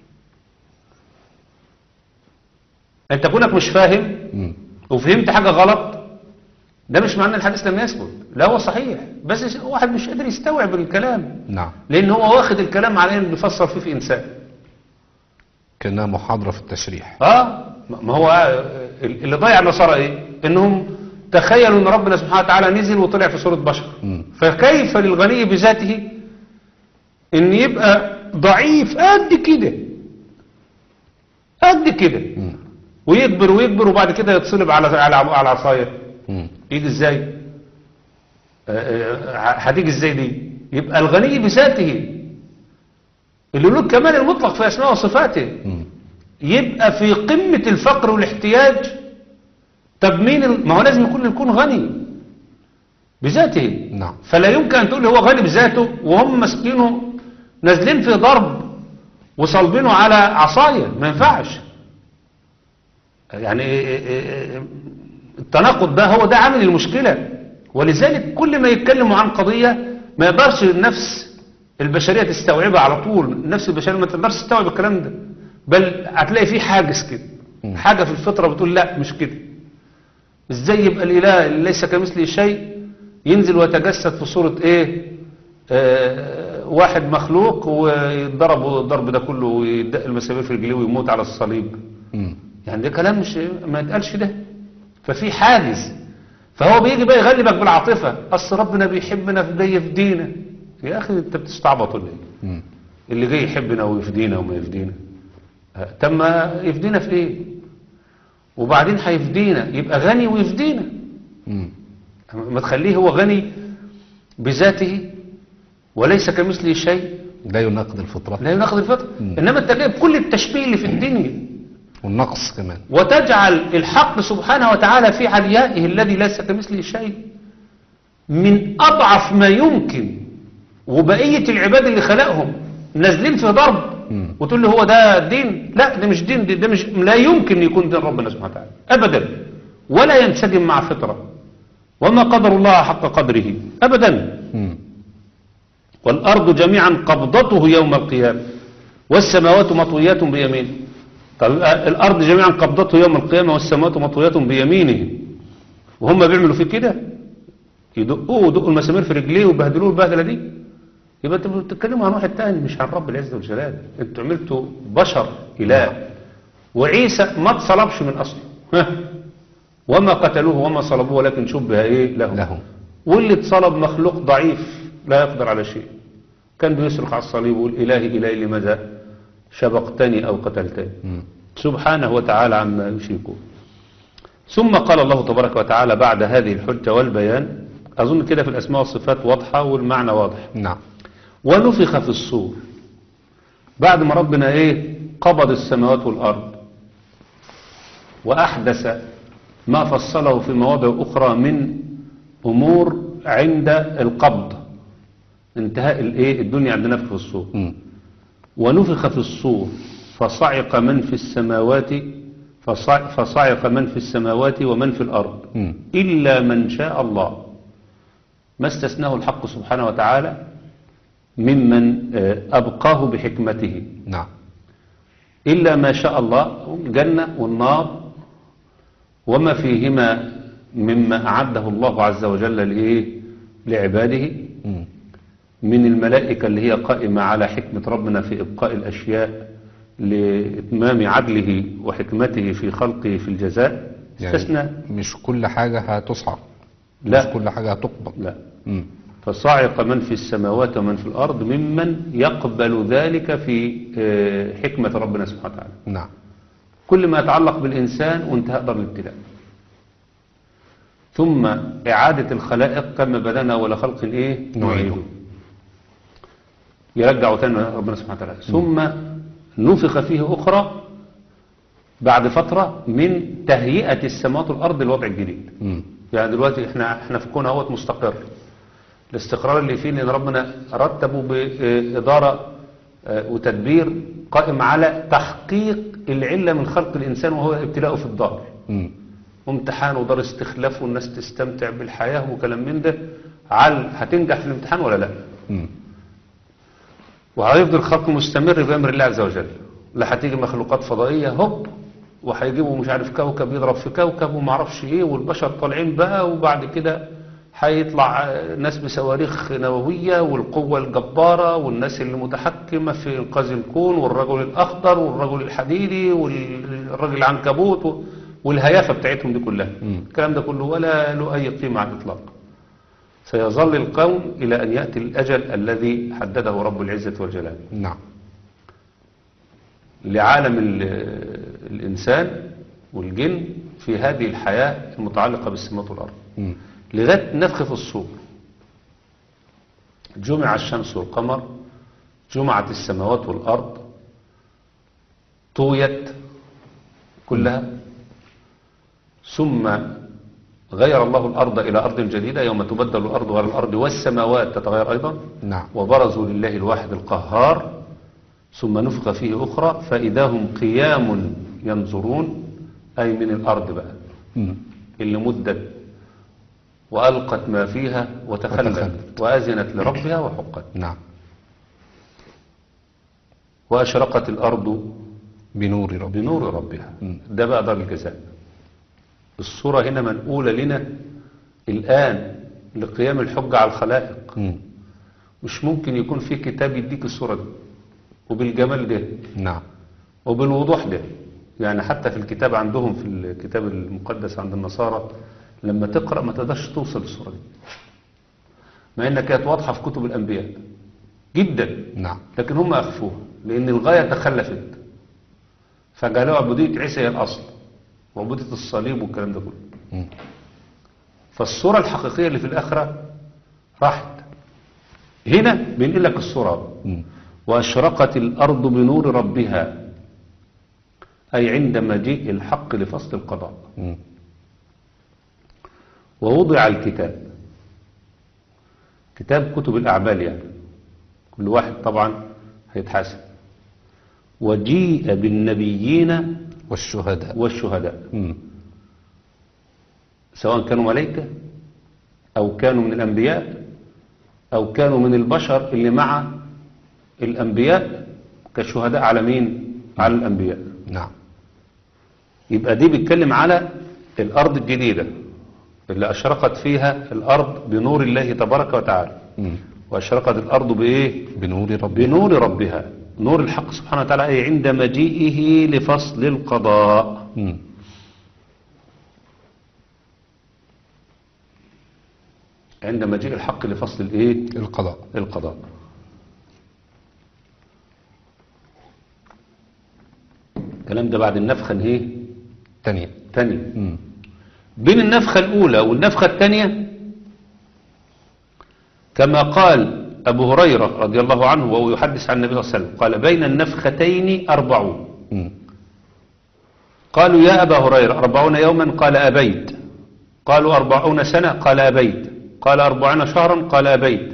Speaker 3: أنت كونك مش فاهم
Speaker 2: مم.
Speaker 3: وفهمت حاجة غلط ده مش معنى الحديث لم يثبت لا هو صحيح بس واحد مش قادر يستوعب الكلام
Speaker 2: نعم
Speaker 3: لأن هو واخد الكلام على إنه بيفسر فيه في إنسان
Speaker 2: كأنها محاضرة في التشريح
Speaker 3: اه ما هو آه، اللي ضيع النصارى ايه انهم تخيلوا ان ربنا سبحانه وتعالى نزل وطلع في صورة بشر
Speaker 2: مم.
Speaker 3: فكيف للغني بذاته ان يبقى ضعيف قد كده قد كده
Speaker 2: مم.
Speaker 3: ويكبر ويكبر وبعد كده يتصلب على على على عصايه
Speaker 2: مم.
Speaker 3: يجي ازاي آه، آه، هتيجي ازاي دي يبقى الغني بذاته اللي له الكمال المطلق في اسماء وصفاته
Speaker 2: مم.
Speaker 3: يبقى في قمة الفقر والاحتياج طب مين ال... ما هو لازم يكون يكون غني بذاته
Speaker 2: نعم.
Speaker 3: فلا يمكن أن تقول هو غني بذاته وهم ماسكينه نازلين في ضرب وصلبينه على عصاية ما ينفعش يعني إيه إيه إيه التناقض ده هو ده عامل المشكلة ولذلك كل ما يتكلموا عن قضية ما يقدرش النفس البشرية تستوعبها على طول النفس البشرية ما تقدرش تستوعب الكلام ده بل هتلاقي فيه حاجز كده
Speaker 2: مم.
Speaker 3: حاجة في الفطرة بتقول لا مش كده ازاي يبقى الاله اللي ليس كمثله شيء ينزل ويتجسد في صورة ايه آه واحد مخلوق ويضرب الضرب ده كله ويدق المسامير في رجليه ويموت على الصليب
Speaker 2: مم.
Speaker 3: يعني ده كلام مش ما يتقالش ده ففي حاجز فهو بيجي بقى يغلبك بالعاطفة اصل ربنا بيحبنا في جاي يفدينا يا اخي انت بتستعبط ولا ايه
Speaker 2: مم.
Speaker 3: اللي جاي يحبنا ويفدينا وما يفدينا طب ما يفدينا في ايه وبعدين هيفدينا يبقى غني ويفدينا
Speaker 2: مم.
Speaker 3: ما تخليه هو غني بذاته وليس كمثله شيء
Speaker 2: لا يناقض الفطرة
Speaker 3: لا يناقض الفطر انما انت جايب كل التشبيه اللي في الدنيا
Speaker 2: والنقص كمان
Speaker 3: وتجعل الحق سبحانه وتعالى في عليائه الذي ليس كمثله شيء من أضعف ما يمكن وبقية العباد اللي خلقهم نازلين في ضرب
Speaker 2: مم.
Speaker 3: وتقول له هو ده دين لا ده مش دين ده, ده مش لا يمكن يكون دين ربنا سبحانه وتعالى أبدا ولا ينسجم مع فطرة وما قدر الله حق قدره أبدا
Speaker 2: مم.
Speaker 3: والأرض جميعا قبضته يوم القيامة والسماوات مطويات بيمينه طب يبقى الأرض جميعا قبضته يوم القيامة والسماوات مطويات بيمينه وهم بيعملوا فيه كده يدقوه يدقوا المسامير في رجليه ويبهدلوه البهدلة دي يبقى انتوا بتتكلموا عن واحد تاني مش عن رب العزة والجلال انتوا عملتوا بشر إله وعيسى ما اتصلبش من أصله ها. وما قتلوه وما صلبوه ولكن شبه ايه له
Speaker 2: له
Speaker 3: واللي اتصلب مخلوق ضعيف لا يقدر على شيء كان بيصرخ على الصليب ويقول إلهي إلهي لماذا شبقتني أو قتلتني
Speaker 2: مم.
Speaker 3: سبحانه وتعالى عما يشركون ثم قال الله تبارك وتعالى بعد هذه الحجة والبيان أظن كده في الأسماء والصفات واضحة والمعنى واضح
Speaker 2: نعم
Speaker 3: ونفخ في الصور بعد ما ربنا ايه قبض السماوات والارض واحدث ما فصله في مواضع اخرى من امور عند القبض انتهاء الايه الدنيا عند نفخ في الصور
Speaker 2: مم.
Speaker 3: ونفخ في الصور فصعق من في السماوات فصع- فصعق من في السماوات ومن في الارض
Speaker 2: مم.
Speaker 3: إلا من شاء الله ما استثناه الحق سبحانه وتعالى ممن آه، أبقاه بحكمته
Speaker 2: نعم
Speaker 3: إلا ما شاء الله الجنة والنار وما فيهما مما أعده الله عز وجل لإيه لعباده
Speaker 2: مم.
Speaker 3: من الملائكة اللي هي قائمة على حكمة ربنا في إبقاء الأشياء لإتمام عدله وحكمته في خلقه في الجزاء استثنى
Speaker 2: يعني مش كل حاجة هتصعق
Speaker 3: لا.
Speaker 2: مش كل حاجة هتقبض
Speaker 3: لا
Speaker 2: مم.
Speaker 3: فصعق من في السماوات ومن في الأرض ممن يقبل ذلك في آه، حكمة ربنا سبحانه وتعالى
Speaker 2: نعم
Speaker 3: كل ما يتعلق بالإنسان وانتهاء دار الابتلاء ثم إعادة الخلائق كما بدأنا ولا خلق إيه
Speaker 2: نعيده.
Speaker 3: يرجع تاني ربنا سبحانه وتعالى ثم نفخ فيه أخرى بعد فترة من تهيئة السماوات والأرض للوضع الجديد
Speaker 2: مم.
Speaker 3: يعني دلوقتي احنا احنا في كون اهوت مستقر الاستقرار اللي فيه ان ربنا رتبه بإدارة آه، وتدبير قائم على تحقيق العلة من خلق الإنسان وهو ابتلاءه في الدار
Speaker 2: مم.
Speaker 3: وامتحان ودار استخلاف والناس تستمتع بالحياة وكلام من ده هل هتنجح في الامتحان ولا لا
Speaker 2: مم.
Speaker 3: وهيفضل الخلق مستمر بأمر الله عز وجل لا هتيجي مخلوقات فضائية هوب وهيجيبوا مش عارف كوكب يضرب في كوكب وما اعرفش ايه والبشر طالعين بقى وبعد كده هيطلع آه، ناس بصواريخ نووية والقوة الجبارة والناس اللي متحكمة في إنقاذ الكون والرجل الأخضر والرجل الحديدي والرجل العنكبوت و- والهيافة بتاعتهم دي كلها
Speaker 2: مم.
Speaker 3: الكلام ده كله ولا له أي قيمة على الإطلاق سيظل الكون إلى أن يأتي الأجل الذي حدده رب العزة والجلال
Speaker 2: نعم
Speaker 3: لعالم ال- الإنسان والجن في هذه الحياة المتعلقة بالسماوات والأرض
Speaker 2: مم.
Speaker 3: لغاية نفخ في الصور جمع الشمس والقمر جمعت السماوات والأرض طويت كلها ثم غير الله الأرض إلى أرض جديدة يوم تبدل الأرض غير الأرض والسماوات تتغير أيضا
Speaker 2: نعم
Speaker 3: وبرزوا لله الواحد القهار ثم نفخ فيه أخرى فإذا هم قيام ينظرون أي من الأرض بقى
Speaker 2: مم.
Speaker 3: اللي مدت وألقت ما فيها وتخلت
Speaker 2: وتخلت.
Speaker 3: وأذنت لربها وحقت
Speaker 2: نعم
Speaker 3: وأشرقت الأرض
Speaker 2: بنور ربي
Speaker 3: بنور ربها
Speaker 2: مم.
Speaker 3: ده بقى دار الجزاء الصورة هنا منقولة لنا الآن لقيام الحجة على الخلائق
Speaker 2: مم.
Speaker 3: مش ممكن يكون في كتاب يديك الصورة دي وبالجمال ده
Speaker 2: نعم
Speaker 3: وبالوضوح ده يعني حتى في الكتاب عندهم في الكتاب المقدس عند النصارى لما تقرأ ما تقدرش توصل للصورة دي مع انها كانت واضحة في كتب الأنبياء جدا
Speaker 2: نعم
Speaker 3: لكن هم أخفوها لأن الغاية تخلفت فقالوا عبودية عيسى هي الأصل وعبودية الصليب والكلام ده كله
Speaker 2: مم.
Speaker 3: فالصورة الحقيقية اللي في الآخرة راحت هنا بينقل لك الصورة
Speaker 2: مم.
Speaker 3: وأشرقت الأرض بنور ربها أي عند مجيء الحق لفصل القضاء
Speaker 2: مم.
Speaker 3: ووضع الكتاب كتاب كتب الأعمال يعني كل واحد طبعا هيتحاسب وجيء بالنبيين
Speaker 2: والشهداء
Speaker 3: والشهداء
Speaker 2: مم.
Speaker 3: سواء كانوا ملائكة أو كانوا من الأنبياء أو كانوا من البشر اللي مع الأنبياء كشهداء على مين؟ على الأنبياء
Speaker 2: نعم
Speaker 3: يبقى دي بيتكلم على الأرض الجديدة اللي أشرقت فيها الأرض بنور الله تبارك وتعالى
Speaker 2: مم.
Speaker 3: وأشرقت الأرض بإيه؟
Speaker 2: بنور ربنا
Speaker 3: بنور ربها نور الحق سبحانه وتعالى أي عند مجيئه لفصل القضاء
Speaker 2: مم.
Speaker 3: عند مجيء الحق لفصل الإيه؟
Speaker 2: القضاء
Speaker 3: القضاء الكلام ده بعد النفخة ايه
Speaker 2: تانية
Speaker 3: تانية
Speaker 2: مم.
Speaker 3: بين النفخة الأولى والنفخة الثانية كما قال أبو هريرة رضي الله عنه وهو يحدث عن النبي صلى الله عليه وسلم قال بين النفختين أربعون
Speaker 2: مم.
Speaker 3: قالوا يا أبا هريرة أربعون يوما قال أبيت قالوا أربعون سنة قال أبيت قال أربعين شهرا قال أبيت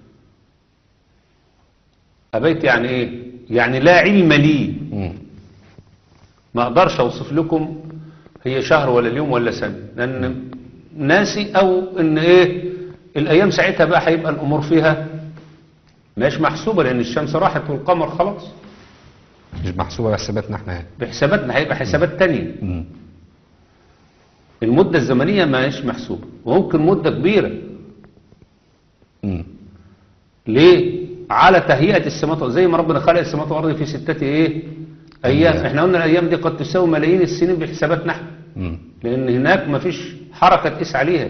Speaker 3: أبيت يعني إيه يعني لا علم لي
Speaker 2: مم.
Speaker 3: ما أقدرش أوصف لكم هي شهر ولا اليوم ولا سنة لأن ناسي أو إن إيه الأيام ساعتها بقى هيبقى الأمور فيها مش محسوبة لأن الشمس راحت والقمر خلاص
Speaker 2: مش محسوبة بحساباتنا احنا يعني
Speaker 3: بحساباتنا هيبقى حسابات تانية
Speaker 2: مم.
Speaker 3: المدة الزمنية ما هيش محسوبة وممكن مدة كبيرة
Speaker 2: مم.
Speaker 3: ليه على تهيئة السماوات والأرض. زي ما ربنا خلق السماوات والأرض في ستة إيه أيام
Speaker 2: أيام.
Speaker 3: إحنا قلنا الأيام دي قد تساوي ملايين السنين بحساباتنا إحنا
Speaker 2: مم.
Speaker 3: لأن هناك ما فيش حركة تقيس عليها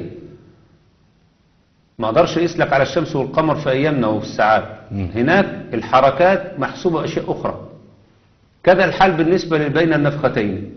Speaker 3: ما اقدرش اقيس لك على الشمس والقمر في أيامنا وفي الساعات
Speaker 2: مم.
Speaker 3: هناك الحركات محسوبة أشياء أخرى كذا الحال بالنسبة بين النفختين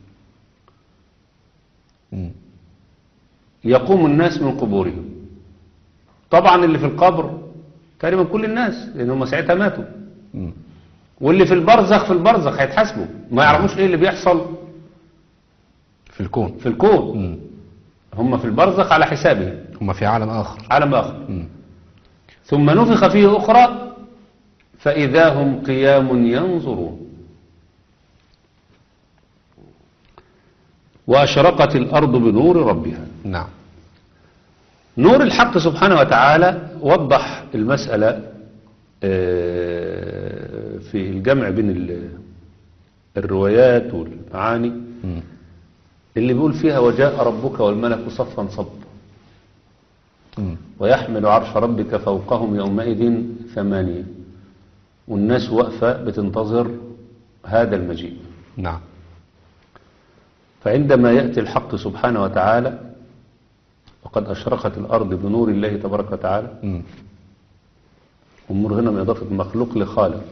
Speaker 2: مم.
Speaker 3: يقوم الناس من قبورهم طبعا اللي في القبر تقريبا كل الناس لأن هم ساعتها ماتوا
Speaker 2: مم.
Speaker 3: واللي في البرزخ في البرزخ هيتحاسبوا ما يعرفوش ايه اللي بيحصل
Speaker 2: في الكون
Speaker 3: في الكون
Speaker 2: مم.
Speaker 3: هم في البرزخ على حسابهم
Speaker 2: هما في عالم آخر
Speaker 3: عالم آخر
Speaker 2: مم.
Speaker 3: ثم نفخ فيه أخرى فإذا هم قيام ينظرون وأشرقت الأرض بنور ربها
Speaker 2: نعم
Speaker 3: نور الحق سبحانه وتعالى وضح المسألة آه، في الجمع بين ال- الروايات والمعاني
Speaker 2: مم.
Speaker 3: اللي بيقول فيها وجاء ربك والملك صفا صفا
Speaker 2: مم.
Speaker 3: ويحمل عرش ربك فوقهم يومئذ ثمانية والناس واقفة بتنتظر هذا المجيء
Speaker 2: نعم
Speaker 3: فعندما يأتي الحق سبحانه وتعالى وقد أشرقت الأرض بنور الله تبارك وتعالى
Speaker 2: مم.
Speaker 3: والنور هنا من إضافة المخلوق لخالق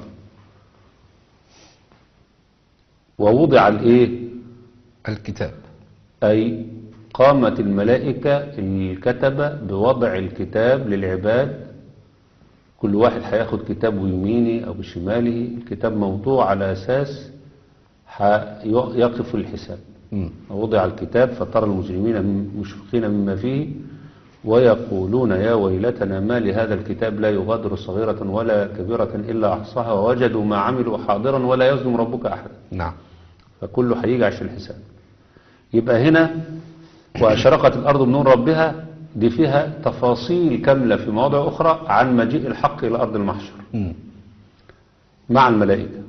Speaker 3: ووضع الإيه
Speaker 2: الكتاب
Speaker 3: أي قامت الملائكة الكتبة بوضع الكتاب للعباد كل واحد هياخد كتابه يمينه أو بشماله الكتاب موضوع على أساس ح- يقف الحساب
Speaker 2: مم.
Speaker 3: ووضع الكتاب فترى المجرمين مشفقين مما فيه ويقولون يا ويلتنا ما لهذا الكتاب لا يغادر صغيرة ولا كبيرة إلا أحصاها ووجدوا ما عملوا حاضرا ولا يظلم ربك أحدا
Speaker 2: نعم
Speaker 3: فكله هيجي عشان الحساب يبقى هنا وأشرقت الأرض بنور ربها دي فيها تفاصيل كاملة في مواضع أخرى عن مجيء الحق إلى أرض المحشر
Speaker 2: مم.
Speaker 3: مع الملائكة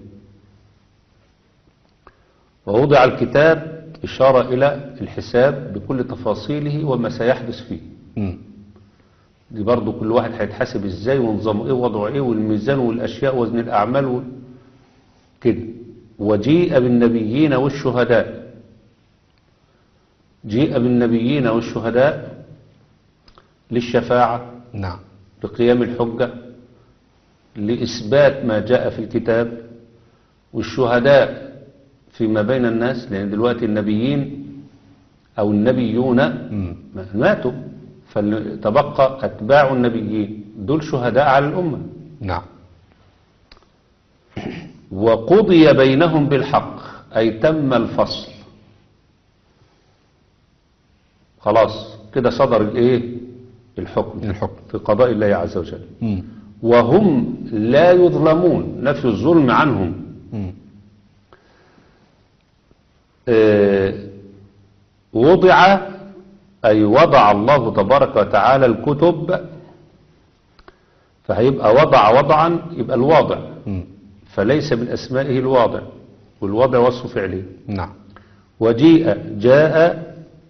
Speaker 3: ووضع الكتاب إشارة إلى الحساب بكل تفاصيله وما سيحدث فيه
Speaker 2: مم.
Speaker 3: دي برضو كل واحد هيتحاسب ازاي ونظامه ايه ووضعه ايه والميزان والاشياء وزن الاعمال وال... كده وجيء بالنبيين والشهداء جيء بالنبيين والشهداء للشفاعة
Speaker 2: نعم
Speaker 3: لقيام الحجة لإثبات ما جاء في الكتاب والشهداء فيما بين الناس لأن دلوقتي النبيين أو النبيون
Speaker 2: مم.
Speaker 3: ماتوا فتبقى أتباع النبيين دول شهداء على الأمة
Speaker 2: نعم
Speaker 3: وقضي بينهم بالحق أي تم الفصل خلاص كده صدر الايه الحكم
Speaker 2: الحكم
Speaker 3: في قضاء الله عز وجل
Speaker 2: مم.
Speaker 3: وهم لا يظلمون نفي الظلم عنهم
Speaker 2: مم.
Speaker 3: آه، وضع أي وضع الله تبارك وتعالى الكتب فهيبقى وضع وضعا يبقى الواضع
Speaker 2: مم.
Speaker 3: فليس من أسمائه الواضع والوضع وصف فعلي
Speaker 2: نعم
Speaker 3: وجيء جاء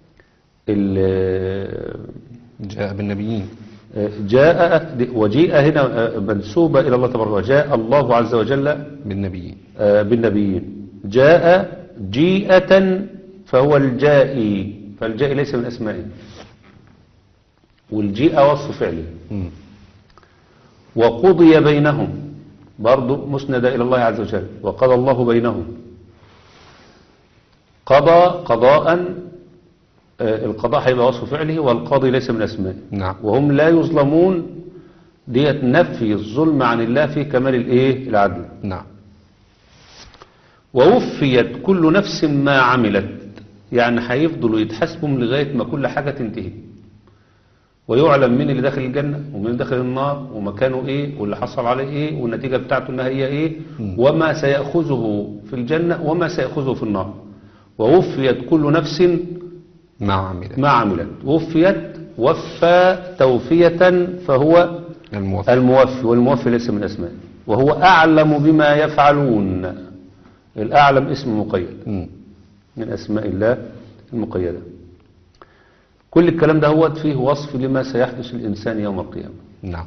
Speaker 3: ال-
Speaker 2: جاء بالنبيين
Speaker 3: جاء وجيء هنا منسوبة إلى الله تبارك وتعالى جاء الله عز وجل
Speaker 2: بالنبيين
Speaker 3: آه، بالنبيين جاء جيئة فهو الجائي فالجائي ليس من أسمائه والجيء وصف فعله
Speaker 2: مم.
Speaker 3: وقضي بينهم برضو مسند إلى الله عز وجل وقضى الله بينهم قضى قضاء آه، القضاء هيبقى وصف فعله والقاضي ليس من أسمائه
Speaker 2: نعم
Speaker 3: وهم لا يظلمون ديت نفي الظلم عن الله في كمال الايه العدل
Speaker 2: نعم
Speaker 3: ووفيت كل نفس ما عملت يعني هيفضلوا يتحاسبوا لغايه ما كل حاجه تنتهي ويعلم مين اللي داخل الجنه ومين اللي داخل النار ومكانه ايه واللي حصل عليه ايه والنتيجه بتاعته النهائيه ايه وما سياخذه في الجنه وما سياخذه في النار ووفيت كل نفس
Speaker 2: ما عمل
Speaker 3: ما عملت وفيت وفى توفيه فهو
Speaker 2: الموفق
Speaker 3: الموفي والموفي ليس من أسماء وهو أعلم بما يفعلون الأعلم اسم مقيد
Speaker 2: مم.
Speaker 3: من أسماء الله المقيدة كل الكلام ده هو فيه وصف لما سيحدث الإنسان يوم القيامة
Speaker 2: نعم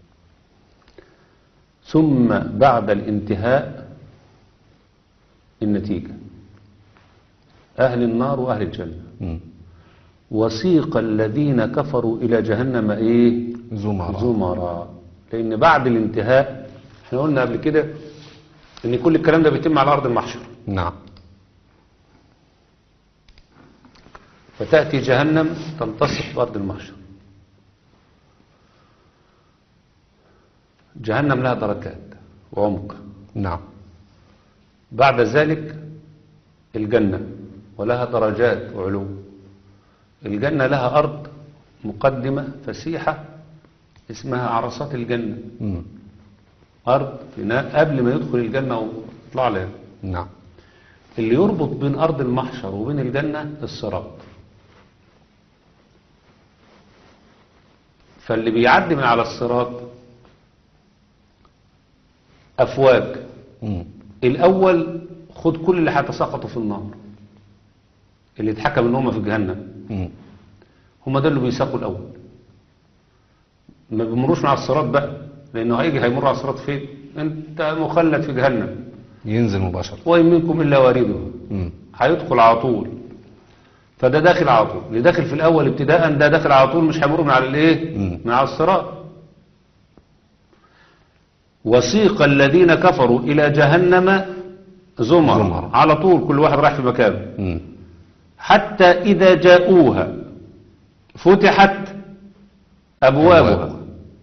Speaker 3: ثم بعد الانتهاء النتيجة أهل النار وأهل الجنة
Speaker 2: مم.
Speaker 3: وسيق الذين كفروا إلى جهنم إيه
Speaker 2: زمر
Speaker 3: زمرا لأن بعد الانتهاء احنا قلنا قبل كده ان كل الكلام ده بيتم على أرض المحشر
Speaker 2: نعم
Speaker 3: فتأتي جهنم تنتصف في أرض المحشر جهنم لها دركات وعمق
Speaker 2: نعم
Speaker 3: بعد ذلك الجنة ولها درجات وعلو الجنة لها أرض مقدمة فسيحة اسمها عرصات الجنة
Speaker 2: مم.
Speaker 3: أرض فناء قبل ما يدخل الجنة ويطلع لها
Speaker 2: نعم
Speaker 3: اللي يربط بين أرض المحشر وبين الجنة الصراط فاللي بيعدي من على الصراط أفواج
Speaker 2: مم.
Speaker 3: الأول خد كل اللي هيتساقطوا في النار اللي اتحكم ان هم في جهنم
Speaker 2: مم.
Speaker 3: هم ده اللي بيساقوا الأول ما بيمروش من على الصراط بقى لأنه هيجي هيمر على الصراط فين انت مخلد في جهنم
Speaker 2: ينزل مباشرة
Speaker 3: وإن منكم إلا واردها
Speaker 2: مم.
Speaker 3: هيدخل على طول فده داخل على طول اللي داخل في الأول ابتداء ده داخل على طول مش هيمر من على الايه
Speaker 2: مم.
Speaker 3: من على الصراط وسيق الذين كفروا إلى جهنم زمر,
Speaker 2: زمر.
Speaker 3: على طول كل واحد راح في مكانه
Speaker 2: مم.
Speaker 3: حتى إذا جاءوها فتحت أبوابها
Speaker 2: أبوابها.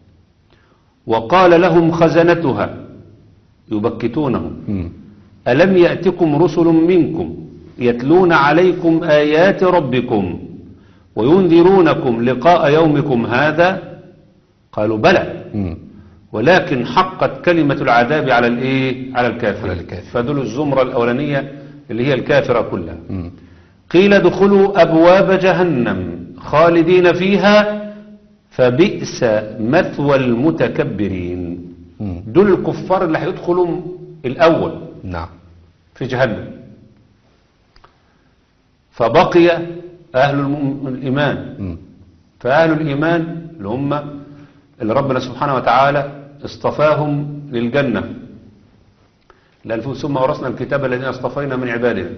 Speaker 3: وقال لهم خزنتها يبكتونهم
Speaker 2: مم.
Speaker 3: ألم يأتكم رسل منكم يتلون عليكم آيات ربكم وينذرونكم لقاء يومكم هذا قالوا بلى
Speaker 2: مم.
Speaker 3: ولكن حقت كلمة العذاب على الايه على الكافر
Speaker 2: على الكافر.
Speaker 3: فدول الزمرة الأولانية اللي هي الكافرة كلها
Speaker 2: مم.
Speaker 3: قيل ادخلوا أبواب جهنم خالدين فيها فبئس مثوى المتكبرين
Speaker 2: مم.
Speaker 3: دول الكفار اللي هيدخلوا الأول
Speaker 2: نعم
Speaker 3: في جهنم فبقي أهل الم- الإيمان
Speaker 2: مم.
Speaker 3: فأهل الإيمان اللي هم اللي ربنا سبحانه وتعالى اصطفاهم للجنة لأن ثم ورثنا الكتاب الذين اصطفينا من عبادنا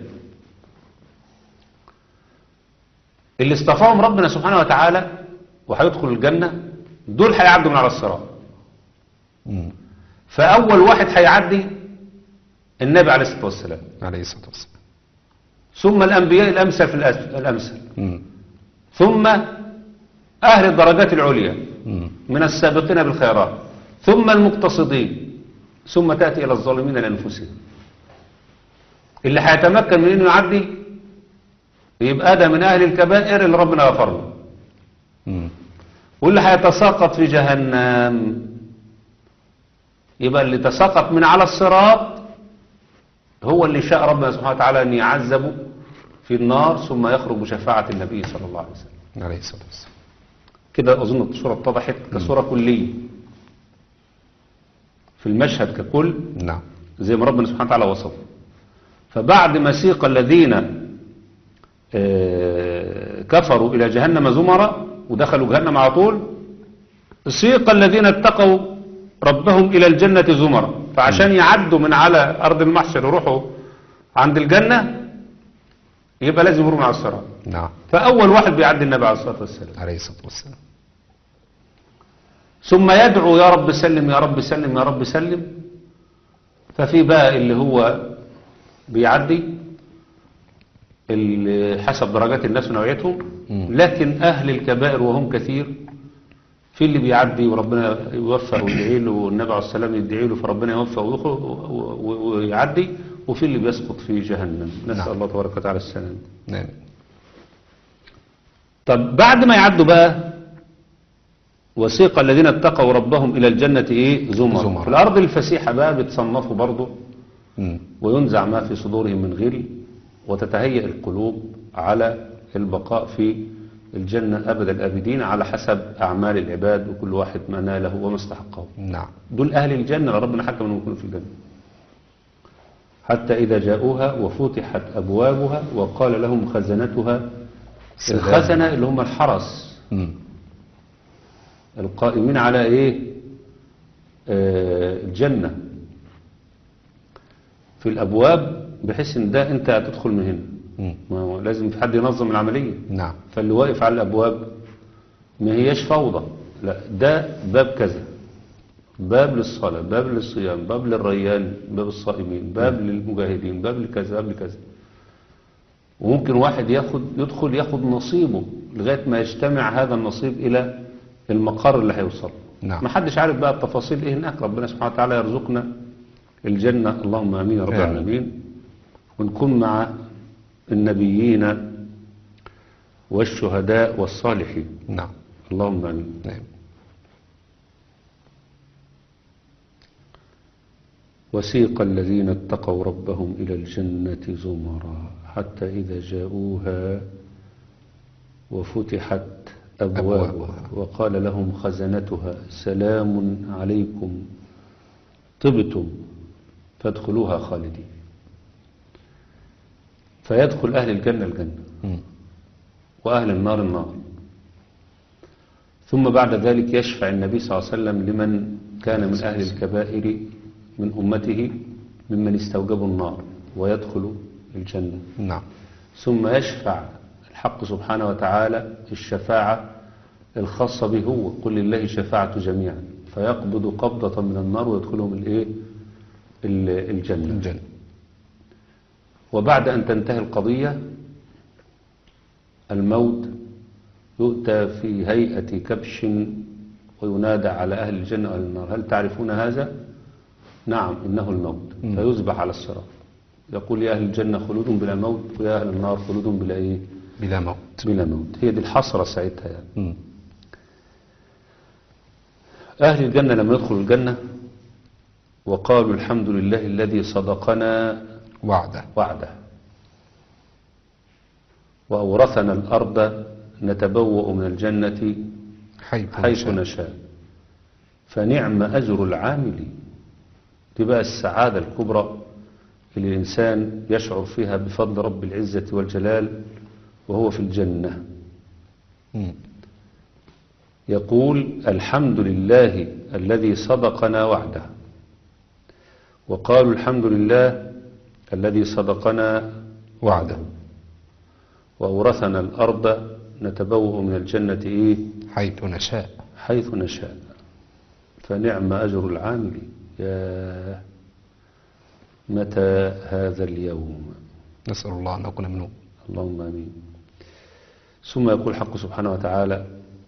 Speaker 3: اللي اصطفاهم ربنا سبحانه وتعالى وهيدخلوا الجنة دول هيعدوا من على الصراط
Speaker 2: مم.
Speaker 3: فأول واحد هيعدي النبي عليه الصلاة والسلام
Speaker 2: عليه الصلاة والسلام
Speaker 3: ثم الأنبياء الأمثل في الأس- الأمثل
Speaker 2: مم.
Speaker 3: ثم أهل الدرجات العليا
Speaker 2: مم.
Speaker 3: من السابقين بالخيرات ثم المقتصدين ثم تأتي إلى الظالمين لأنفسهم اللي هيتمكن من أنه يعدي يبقى ده من أهل الكبائر اللي ربنا غفر له
Speaker 2: مم.
Speaker 3: واللي هيتساقط في جهنم يبقى اللي تساقط من على الصراط هو اللي شاء ربنا سبحانه وتعالى أن يعذبه في النار ثم يخرج بشفاعة النبي صلى الله عليه وسلم
Speaker 2: عليه الصلاة والسلام
Speaker 3: كده أظن الصورة اتضحت كصورة كلية في المشهد ككل
Speaker 2: نعم
Speaker 3: زي ما ربنا سبحانه وتعالى وصفه فبعد ما سيق الذين آه، كفروا إلى جهنم زمرا ودخلوا جهنم على طول سيق الذين اتقوا ربهم إلى الجنة زمرا فعشان يعدوا من على أرض المحشر يروحوا عند الجنة يبقى لازم يمروا من على الصراط
Speaker 2: نعم
Speaker 3: فأول واحد بيعدي النبي عليه الصلاة والسلام
Speaker 2: عليه الصلاة والسلام
Speaker 3: ثم يدعو يا رب سلم يا رب سلم يا رب سلم ففي بقى اللي هو بيعدي اللي حسب درجات الناس ونوعيتهم
Speaker 2: مم.
Speaker 3: لكن أهل الكبائر وهم كثير في اللي بيعدي وربنا يوفق ويدعي له والنبي عليه السلام يدعي له فربنا يوفق ويخرج و- و- ويعدي وفي اللي بيسقط في جهنم نسأل
Speaker 2: نعم.
Speaker 3: الله تبارك وتعالى السلام
Speaker 2: نعم
Speaker 3: طب بعد ما يعدوا بقى وسيق الذين اتقوا ربهم إلى الجنة إيه زمر
Speaker 2: زمر.
Speaker 3: في الأرض الفسيحة بقى بتصنفوا برضه
Speaker 2: مم.
Speaker 3: وينزع ما في صدورهم من غل وتتهيأ القلوب على البقاء في الجنة أبد الآبدين على حسب أعمال العباد وكل واحد ما ناله وما استحقه
Speaker 2: نعم
Speaker 3: دول أهل الجنة اللي ربنا حكم أنهم يكونوا في الجنة حتى إذا جاءوها وفتحت أبوابها وقال لهم خزنتها
Speaker 2: سلام.
Speaker 3: الخزنة اللي هم الحرس
Speaker 2: مم.
Speaker 3: القائمين على ايه آه الجنة في الابواب بحيث ان ده انت هتدخل من هنا
Speaker 2: مم.
Speaker 3: ما هو لازم في حد ينظم العملية
Speaker 2: نعم
Speaker 3: فاللي واقف على الابواب ما هياش فوضى لا ده باب كذا باب للصلاة باب للصيام باب للريان باب الصائمين باب للمجاهدين باب لكذا باب لكذا وممكن واحد ياخد يدخل ياخد نصيبه لغاية ما يجتمع هذا النصيب إلى المقر اللي هيوصل
Speaker 2: نعم.
Speaker 3: ما حدش عارف بقى التفاصيل ايه هناك ربنا سبحانه وتعالى يرزقنا الجنة اللهم امين يا رب
Speaker 2: آمين.
Speaker 3: العالمين ونكون مع النبيين والشهداء والصالحين
Speaker 2: نعم
Speaker 3: اللهم امين
Speaker 2: نعم
Speaker 3: وسيق الذين اتقوا ربهم إلى الجنة زمرا حتى إذا جاءوها وفتحت أبوابها
Speaker 2: أبوابها.
Speaker 3: وقال لهم خزنتها سلام عليكم طبتم فادخلوها خالدين فيدخل أهل الجنة الجنة
Speaker 2: مم.
Speaker 3: وأهل النار النار ثم بعد ذلك يشفع النبي صلى الله عليه وسلم لمن كان من أهل الكبائر من أمته ممن استوجبوا النار ويدخل الجنة
Speaker 2: نعم
Speaker 3: ثم يشفع الحق سبحانه وتعالى الشفاعة الخاصة به هو قل لله شفاعة جميعا فيقبض قبضة من النار ويدخلهم الايه ال- الجنة
Speaker 2: الجنة
Speaker 3: وبعد أن تنتهي القضية الموت يؤتى في هيئة كبش وينادى على أهل الجنة وأهل النار هل تعرفون هذا؟ نعم إنه الموت
Speaker 2: مم.
Speaker 3: فيذبح على الصراط يقول يا أهل الجنة خلود بلا موت ويا أهل النار خلود بلا إيه؟
Speaker 2: بلا موت
Speaker 3: بلا موت هي دي الحسرة ساعتها يعني
Speaker 2: مم.
Speaker 3: أهل الجنة لما يدخلوا الجنة وقالوا الحمد لله الذي صدقنا
Speaker 2: وعده
Speaker 3: وعده وأورثنا الأرض نتبوأ من الجنة
Speaker 2: حيث
Speaker 3: حيث
Speaker 2: نشاء.
Speaker 3: نشاء فنعم أجر العامل دي بقى السعادة الكبرى اللي الإنسان يشعر فيها بفضل رب العزة والجلال وهو في الجنة
Speaker 2: مم.
Speaker 3: يقول الحمد لله الذي صدقنا وعده وقالوا الحمد لله الذي صدقنا
Speaker 2: وعده
Speaker 3: وأورثنا الأرض نتبوأ من الجنة إيه
Speaker 2: حيث نشاء
Speaker 3: حيث نشاء فنعم أجر العامل يا متى هذا اليوم
Speaker 2: نسأل الله أن نكون منهم
Speaker 3: اللهم امين ثم يقول الحق سبحانه وتعالى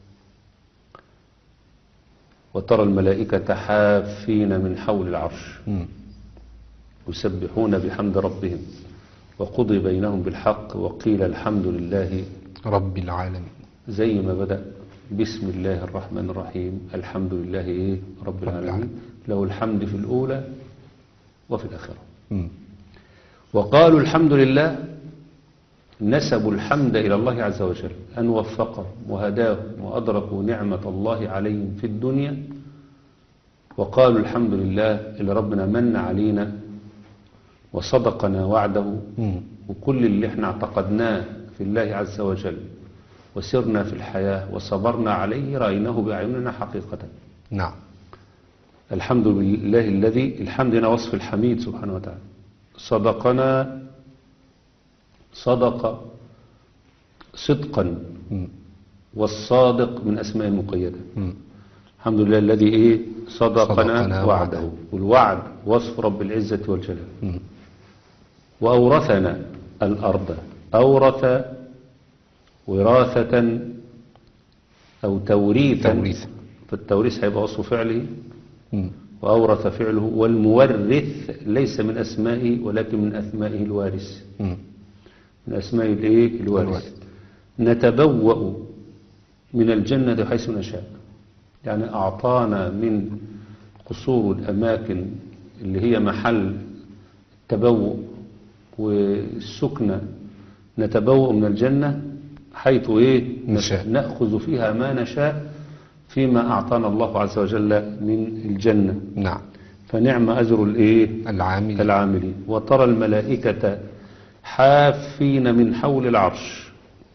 Speaker 3: وترى الملائكة حافين من حول العرش
Speaker 2: مم.
Speaker 3: يسبحون بحمد ربهم وقضي بينهم بالحق وقيل الحمد لله
Speaker 2: رب العالمين
Speaker 3: زي ما بدأ بسم الله الرحمن الرحيم الحمد لله إيه رب العالمين
Speaker 2: العالمين.
Speaker 3: له الحمد في الأولى وفي الآخرة
Speaker 2: مم.
Speaker 3: وقالوا الحمد لله نسبوا الحمد إلى الله عز وجل أن وفقهم وهداهم وأدركوا نعمة الله عليهم في الدنيا وقالوا الحمد لله اللي ربنا من علينا وصدقنا وعده
Speaker 2: مم.
Speaker 3: وكل اللي احنا اعتقدناه في الله عز وجل وسرنا في الحياة وصبرنا عليه رأيناه بأعيننا حقيقة
Speaker 2: نعم
Speaker 3: الحمد لله الذي الحمد هنا وصف الحميد سبحانه وتعالى صدقنا صدق صدقا
Speaker 2: مم.
Speaker 3: والصادق من أسماء المقيدة
Speaker 2: مم.
Speaker 3: الحمد لله الذي إيه صدقنا,
Speaker 2: صدقنا
Speaker 3: وعده
Speaker 2: وعده.
Speaker 3: والوعد وصف رب العزة والجلال
Speaker 2: مم.
Speaker 3: وأورثنا الأرض أورث وراثة أو توريثا
Speaker 2: توريثا.
Speaker 3: فالتوريث هيبقى وصف فعله
Speaker 2: مم.
Speaker 3: وأورث فعله والمورث ليس من أسمائه ولكن من أسمائه الوارث
Speaker 2: مم.
Speaker 3: من أسماء الإيه الوارث
Speaker 2: الوارث.
Speaker 3: نتبوأ من الجنة حيث نشاء يعني أعطانا من قصور الأماكن اللي هي محل التبوء والسكنة نتبوأ من الجنة حيث إيه
Speaker 2: نشاء.
Speaker 3: نأخذ فيها ما نشاء فيما أعطانا الله عز وجل من الجنة
Speaker 2: نعم
Speaker 3: فنعم أجر الإيه
Speaker 2: العامل
Speaker 3: العاملين وترى الملائكة حافين من حول العرش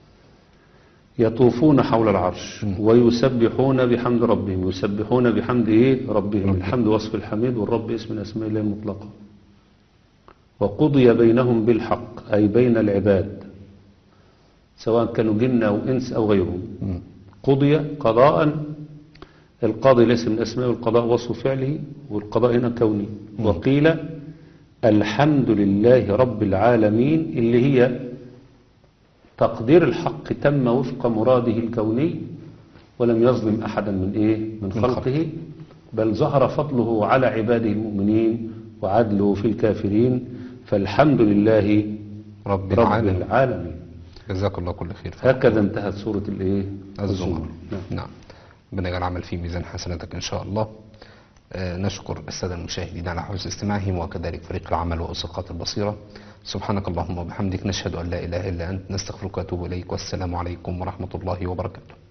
Speaker 3: يطوفون حول العرش ويسبحون بحمد ربهم يسبحون بحمد ايه ربهم الحمد وصف الحميد والرب اسم من اسماء الله المطلقة وقضي بينهم بالحق أي بين العباد سواء كانوا جن أو إنس أو غيرهم
Speaker 2: مم.
Speaker 3: قضي قضاء القاضي ليس من أسماء القضاء وصف فعله والقضاء هنا كوني وقيل الحمد لله رب العالمين اللي هي تقدير الحق تم وفق مراده الكوني ولم يظلم أحدا من إيه من
Speaker 2: من
Speaker 3: خلقه بل ظهر فضله على عباده المؤمنين وعدله في الكافرين فالحمد لله
Speaker 2: رب
Speaker 3: رب
Speaker 2: العالمين
Speaker 3: العالمين
Speaker 2: جزاك الله كل خير
Speaker 3: هكذا انتهت سورة الإيه
Speaker 2: الزمر
Speaker 3: نعم.
Speaker 2: نعم ربنا يجعل العمل في ميزان حسناتك إن شاء الله آه، نشكر السادة المشاهدين على حسن استماعهم وكذلك فريق العمل وأسقاط البصيرة سبحانك اللهم وبحمدك نشهد أن لا إله إلا أنت نستغفرك ونتوب إليك والسلام عليكم ورحمة الله وبركاته